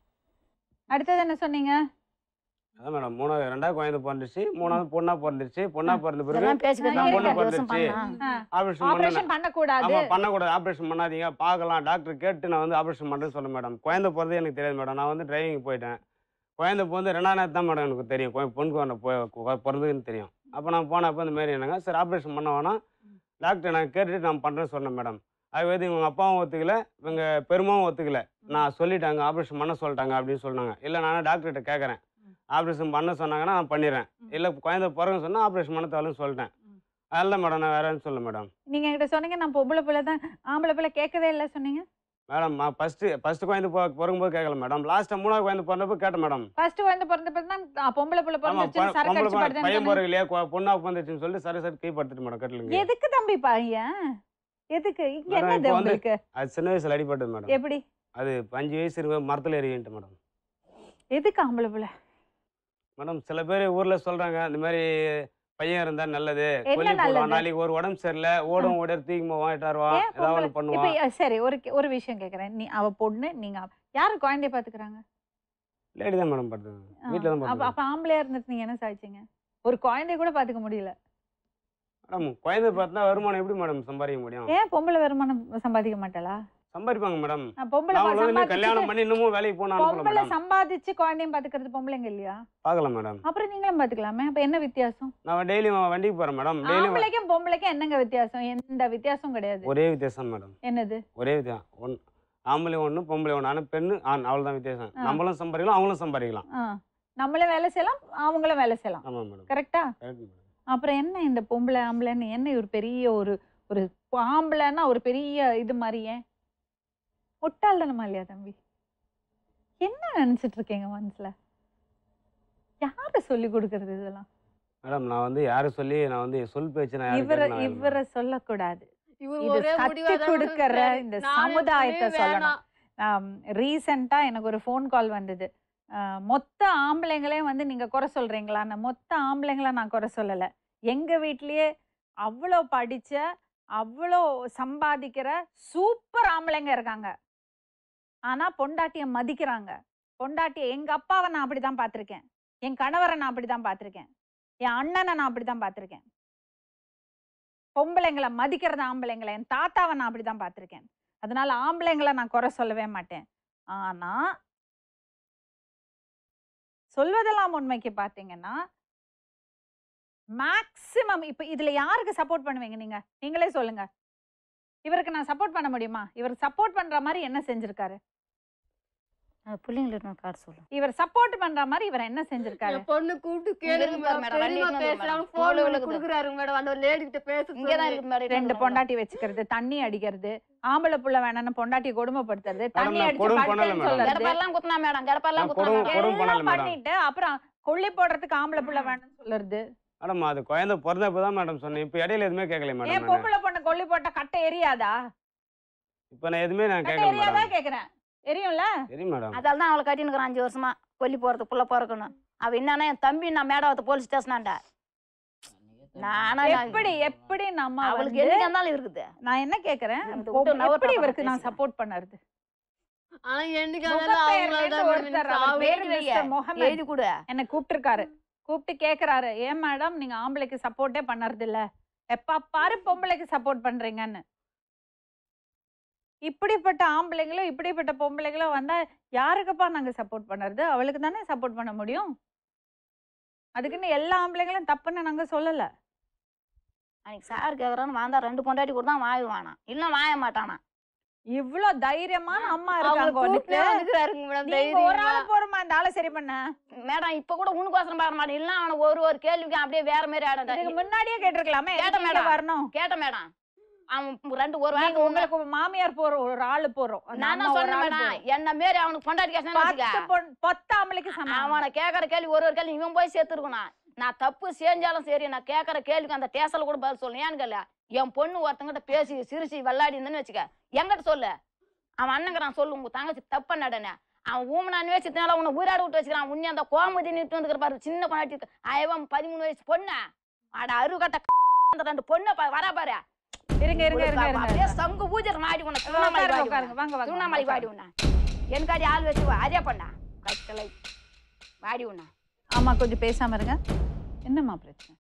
அடுத்தது என்ன சொன்னீங்க அதான் மேடம் மூணாவது ரெண்டாவது குழந்தை பிறந்துச்சு மூணாவது பொண்ணா பிறந்துச்சு பொண்ணா பிறந்த பிறகு இதெல்லாம் பேசிக்கிட்டு நான் தான் பொண்ணு ரெண்டு வருஷம் பிறந்துச்சு. பண்ணான். ஆப்ரேஷன் ஆபரேஷன் பண்ண பண்ணக்கூடாது ஆமா பண்ணக்கூடாது ஆப்ரேஷன் பண்ணாதீங்க பார்க்கலாம் டாக்டர் கேட்டு நான் வந்து ஆப்ரேஷன் பண்ணுறேன்னு சொல்ல மேடம் குழந்தை பிறந்தது எனக்கு தெரியாது மேடம் நான் வந்து டிரைவிங் போயிட்டேன் குழந்தை பிறந்து ரெண்டாம் நேரத்து தான் மேடம் எனக்கு தெரியும் கொ- பொண்ணு குழந்தை போய் பிறந்ததுன்னு தெரியும் அப்போ நான் போனப்போ இந்த மாதிரி என்னங்க சரி ஆப்ரேஷன் பண்ண வேணாம் டாக்டர் நான் கேட்டுட்டு நான் பண்ணுறேன்னு சொன்னேன் மேடம் அது வந்து இவங்க அப்பாவும் ஒத்துக்கல இவங்க பெருமாவும் ஒத்துக்கல நான் சொல்லிட்டாங்க ஆப்ரேஷன் பண்ண சொல்லிட்டாங்க அப்படின்னு சொன்னாங்க இல்லை நான் டாக்டர்கிட்ட கேட்குறேன் ஆப்ரேஷன் பண்ண சொன்னாங்கன்னா நான் பண்ணிடுறேன் இல்லை குழந்தை பிறகுன்னு சொன்னால் ஆப்ரேஷன் பண்ண தேவைன்னு சொல்லிட்டேன் அதில் மேடம் நான் வேறேன்னு சொல்ல மேடம் நீங்க என்கிட்ட சொன்னீங்க நான் பொம்பளை பிள்ளை தான் ஆம்பளை பிள்ளை கேட்கவே இல்லை சொன்னீங்க மேடம் ஃபஸ்ட்டு ஃபஸ்ட்டு குழந்தை போ பிறகும்போது கேட்கல மேடம் லாஸ்ட்டாக மூணாவது குழந்தை பிறந்தப்போ கேட்டேன் மேடம் ஃபர்ஸ்ட் வந்து பிறந்த பிறகு தான் ஆ, பொம்பளை பிள்ளை ஆமாம் பிறந்துச்சு சரக்கு பொம்பளை அடிச்சு பையன் படுத்தேன்னு பையன் சொன்னீங்க. பிறகு இல்லையா கொ- பொண்ணா பிறந்துச்சுன்னு சொல்லி சரி சரி கை படுத்துட்டு மேடம் கட்டலுங்க எதுக்கு தம்பி பையன் எதுக்கு இங்க மேடம், என்னது இப்போ வந்து- உங்களுக்கு அது சின்ன வயசுல அடிபட்டது மேடம் எப்படி அது அஞ்சு வயசு இருக்க மரத்தில் எறிவின்ட்டு மேடம் எதுக்கு ஆம்பளை பிள்ளை மேடம் சில பேர் ஊரில் சொல்கிறாங்க இந்த மாதிரி பையன் இருந்தா நல்லது என்ன கொல்லி போடுவான் நல்லது? நாளைக்கு ஒரு உடம்பு சரியில்லை ஓடும் ஓட தூக்கி வாங்கிட்டாருவான் ஏன் ஏதாவது ஒன்று பொம்பளை- இப்ப பண்ணுவான் அஹ், சரி ஒரு கே- ஒரு விஷயம் கேக்குறேன் நீ அவ பொண்ணு நீங்க அவ- யாரு குழந்தைய பாத்துக்கிறாங்க லேடி தான் மேடம் படுத்தது வீட்டில் தான் அப்ப படுத்தது அப்ப ஆம்பளையா இருந்துட்டு நீங்க என்ன சாதிச்சீங்க ஒரு குழந்தைய கூட பாத்துக்க முடியல மேடம் குழந்தை பார்த்தா வருமானம் எப்படி மேடம் சம்பாதிக்க முடியும் ஏன் பொம்பளை வருமானம் சம்பாதிக்க மாட்டாளா சம்பாதிப்பாங்க மேடம் நான் பொம்பளை நான் பா- வந்து இன்னும் கல்யாணம் சம்பாதிச்சுட்டு- பண்ணி இன்னமும் வேலைக்கு போன அனுப்பல பொம்பளை மேடம் சம்பாதிச்சு குழந்தையும் பாத்துக்கிறது பொம்பளைங்க இல்லையா பார்க்கலாம் மேடம் அப்புறம் நீங்களும் பாத்துக்கலாமே அப்ப என்ன வித்தியாசம் நான் டெய்லி வண்டிக்கு போறேன் மேடம் டெய்லி ஆம்பளைக்கும் பொம்பளைக்கும் என்னங்க வித்தியாசம் எந்த வித்தியாசம் கிடையாது ஒரே வித்தியாசம் மேடம் என்னது ஒரே வித்தியாசம் ஒன் ஆம்பளை ஒன்று பொம்பளை ஒன்று ஆனால் பெண்ணு ஆண் அவ்வளோதான் வித்தியாசம் ஆ. நம்மளும் சம்பாதிக்கலாம் அவங்களும் சம்பாதிக்கலாம் ஆ நம்மளும் வேலை செய்யலாம் அவங்களும் வேலை செய்யலாம் ஆமாம் மேடம் கரெக்டா கரெக்ட் மேடம் அப்புறம் என்ன இந்த பொம்பளை ஆம்பளைன்னு என்ன ஒரு பெரிய ஒரு ஒரு ஆம்பளைன்னா ஒரு பெரிய இது மாதிரி ஏன் முட்டாள்தனமா இல்லையா தம்பி என்ன நினைச்சிட்டு இருக்கீங்க மனசுல யாரு சொல்லி கொடுக்கறது இதெல்லாம் மேடம் நான் வந்து யாரை சொல்லி நான் வந்து சொல் பேச்சு நான் யாருக்கு இவரை கேட்கணும் நான் இவரை சொல்லக்கூடாது இவர் இது ஒரே கத்து முடிவா தான் கொடுக்கற இருக்காரு. இந்த நானே சமுதாயத்தை சொல்லவே சொல்லணும். வேணாம். ரீசெண்டாக எனக்கு ஒரு ஃபோன் கால் வந்தது ஆஹ் மொத்த ஆம்பளைங்களையும் வந்து நீங்கள் குறை சொல்கிறீங்களான்னு மொத்த ஆம்பளைங்கள நான் குறை சொல்லலை எங்கள் வீட்லேயே அவ்வளோ படித்த அவ்வளோ சம்பாதிக்கிற சூப்பர் ஆம்பளைங்க இருக்காங்க ஆனால் பொண்டாட்டியை மதிக்கிறாங்க பொண்டாட்டியை எங்கள் அப்பாவை நான் அப்படி தான் பார்த்துருக்கேன் என் கணவரை நான் அப்படி தான் பார்த்துருக்கேன் என் அண்ணனை நான் அப்படி தான் பார்த்துருக்கேன் பொம்பளைங்களை மதிக்கிறது ஆம்பளைங்களை என் தாத்தாவை நான் அப்படிதான் பார்த்திருக்கேன் அதனால ஆம்பளைங்களை நான் குறை சொல்லவே மாட்டேன் ஆனா சொல்வதெல்லாம் உண்மைக்கு பார்த்தீங்கன்னா மேக்சிமம் இப்ப இதுல யாருக்கு சப்போர்ட் பண்ணுவீங்க நீங்க நீங்களே சொல்லுங்க இவருக்கு நான் சப்போர்ட் பண்ண முடியுமா இவர் சப்போர்ட் பண்ற மாதிரி என்ன செஞ்சிருக்காரு பிள்ளைங்களுக்கு கார்டு சொல்லும் இவர் சப்போர்ட் பண்ற மாதிரி இவர் என்ன செஞ்சிருக்காரு என் பொண்ணு கூப்பிட்டு கேளுங்க இருக்கு பாரு மேடம் மேடம், பெரியமா வண்டி எடுத்துன்னு பேசுறாங்க வந்து போன் மேடம். பண்ணி கொடுக்குறாருங்க மேடம் அந்த லேடி கிட்ட பேச இங்கே தான் சொல்லி. இருக்குது மேடம் ரெண்டு பொண்டாட்டி வச்சுக்கிறது தண்ணி அடிக்கிறது ஆம்பளை புள்ள வேணாம்னு பொண்டாட்டி கொடுமைப்படுத்துறது தண்ணி நான் அடிச்சு கொடுமை பண்ணல படுத்தேன்னு மேடம். சொல்றது கெடப்பெல்லாம் குத்துனா மேடம் கெடப்பெல்லாம் நான் குத்துனா கொடுமை- மேடம் கொடுமை பண்ணல எல்லாம் மேடம். பண்ணிட்டு அப்புறம் கொள்ளி போடுறதுக்கு ஆம்பளை புள்ள வேணும்னு சொல்லுறது மேடம் அது குழந்தை பிறந்தப்போ தான் மேடம் சொன்னேன் இப்போ இடையில எதுவுமே கேட்கல ஏன் மேடம் நான் பொம்பளை பொண்ணு கொள்ளி போட்டா கட்டை எரியாதா இப்போ நான் எதுவுமே நான் கட்டை கேட்கல எரியாதா மேடம் கேக்குறேன் எரியும்ல சரி மேடம் அதால தான் அவளை கட்டினுக்குறான் அஞ்சு வருஷமா கொல்லி போறது புள்ள பிறக்கணும் அவ என்னன்னா என் தம்பி நான் மேடவத்தை போலீஸ் ஸ்டேஷனாண்டா நானா எப்படி எப்படி நம்ம அவளுக்கு வந்து என்னைக்கு இருந்தாலும் இருக்குது நான் என்ன கேக்குறேன் இந்த பொ- விட்டு நவர எப்படி பாப்பா இவருக்கு நான் பேசுறேன். சப்போர்ட் பண்ணறது ஆனா என்னைக்கு முகப்பெயர்ல இருந்து ஒருத்தர் அவர் பேரு எழுதி வைய. மிஸ்டர் முகமது எழுதி கொடு என்னை கூப்பிட்டுருக்காரு கூப்பிட்டு கேக்குறாரு ஏன் மேடம் நீங்க ஆம்பளைக்கு சப்போர்ட்டே பண்ணறது இல்ல எப்ப பாரு பொம்பளைக்கு சப்போர்ட் பண்றீங்கன்னு இப்படிப்பட்ட ஆம்பளைங்களும் இப்படிப்பட்ட பொம்பளைங்களும் வந்தா யாருக்குப்பா நாங்க சப்போர்ட் பண்ணுறது அவளுக்கு தானே சப்போர்ட் பண்ண முடியும் அதுக்குன்னு எல்லா ஆம்பளைங்களும் தப்புன்னு நாங்க சொல்லல அன்னைக்கு சார் கேக்குறான்னு வந்தா ரெண்டு பொண்டாட்டி கூட தான் வாய் வானான் இல்ல வாய மாட்டானா இவ்ளோ தைரியமான அம்மா அவங்க இருக்காங்க உனக்கு கூப்பிட்டே வந்துக்கிறாருங்க மேடம் நீங்க ஒரு தைரியமா ஆள் போறோமா இந்த ஆளை சரி பண்ண மேடம் இப்ப கூட உனக்கோசரம் பார்க்க மாட்டேன் இல்ல அவனை ஒரு ஒரு கேள்விக்கு அப்படியே வேற மாதிரி இதுக்கு ஆடா முன்னாடியே கேட்டிருக்கலாமே கேட்ட எதுக்கு இங்க மேடம். வரணும் கேட்ட மேடம் அவன் ரெண்டு ஒரு நீங்க வாரம் உங்களுக்கு மாமியார் போறோம் ஒரு ஆளு போறோம் அந்த நான் அம்மா தான் ஒரு சொன்னேன் ஆளு மேடம் போறோம். என்ன மாரி அவனுக்கு பொண்டாட்டி கேசணும் பத்து பொண் பத்து ஆம்பளைக்கு சமம் அவனை கேட்கற கேள்வி ஒரு ஒரு கேள்வி இவன் போய் சேர்த்துருக்கணும் நான் தப்பு செஞ்சாலும் சரி நான் கேட்கற கேள்விக்கு அந்த டேசல கூட பதில் சொல்லு ஏன்னு கேள்ல என் பொண்ணு ஒருத்தங்கிட்ட பேசி சிரிச்சு விளையாடி இருந்தேன்னு வச்சுக்க எங்கிட்ட சொல்லு அவன் அண்ணங்கிறான் சொல்லு உங்க தங்கச்சி தப்ப நடனே அவன் ஊமனான்னு வச்சுனால உன்னை உயிராட விட்டு வச்சுக்கிறான் உன்னை அந்த கோமதி நிட்டு வந்துக்கிற பாரு சின்ன பொண்ணாட்டி அயவன் பதிமூணு வயசு பொண்ணு அட அருகட்ட அந்த ரெண்டு பொண்ணை பா- வரா பாரு இருங்க இருங்க இருங்க இருங்க அப்படியே சங்கு பூஜை மாடி உன்னை திருவண்ணாமலை உட்காருங்க, வாடி உட்காருங்க. உன்னை. வாங்க, வாங்க, திருவண்ணாமலை வாங்க. வாடி உன்னை எனக்காடி ஆள் வச்சு வா, அதே பண்ணா கட்டளை வாடி உன்னை ஆமா கொஞ்சம் பேசாம இருங்க என்னம்மா பிரச்சனை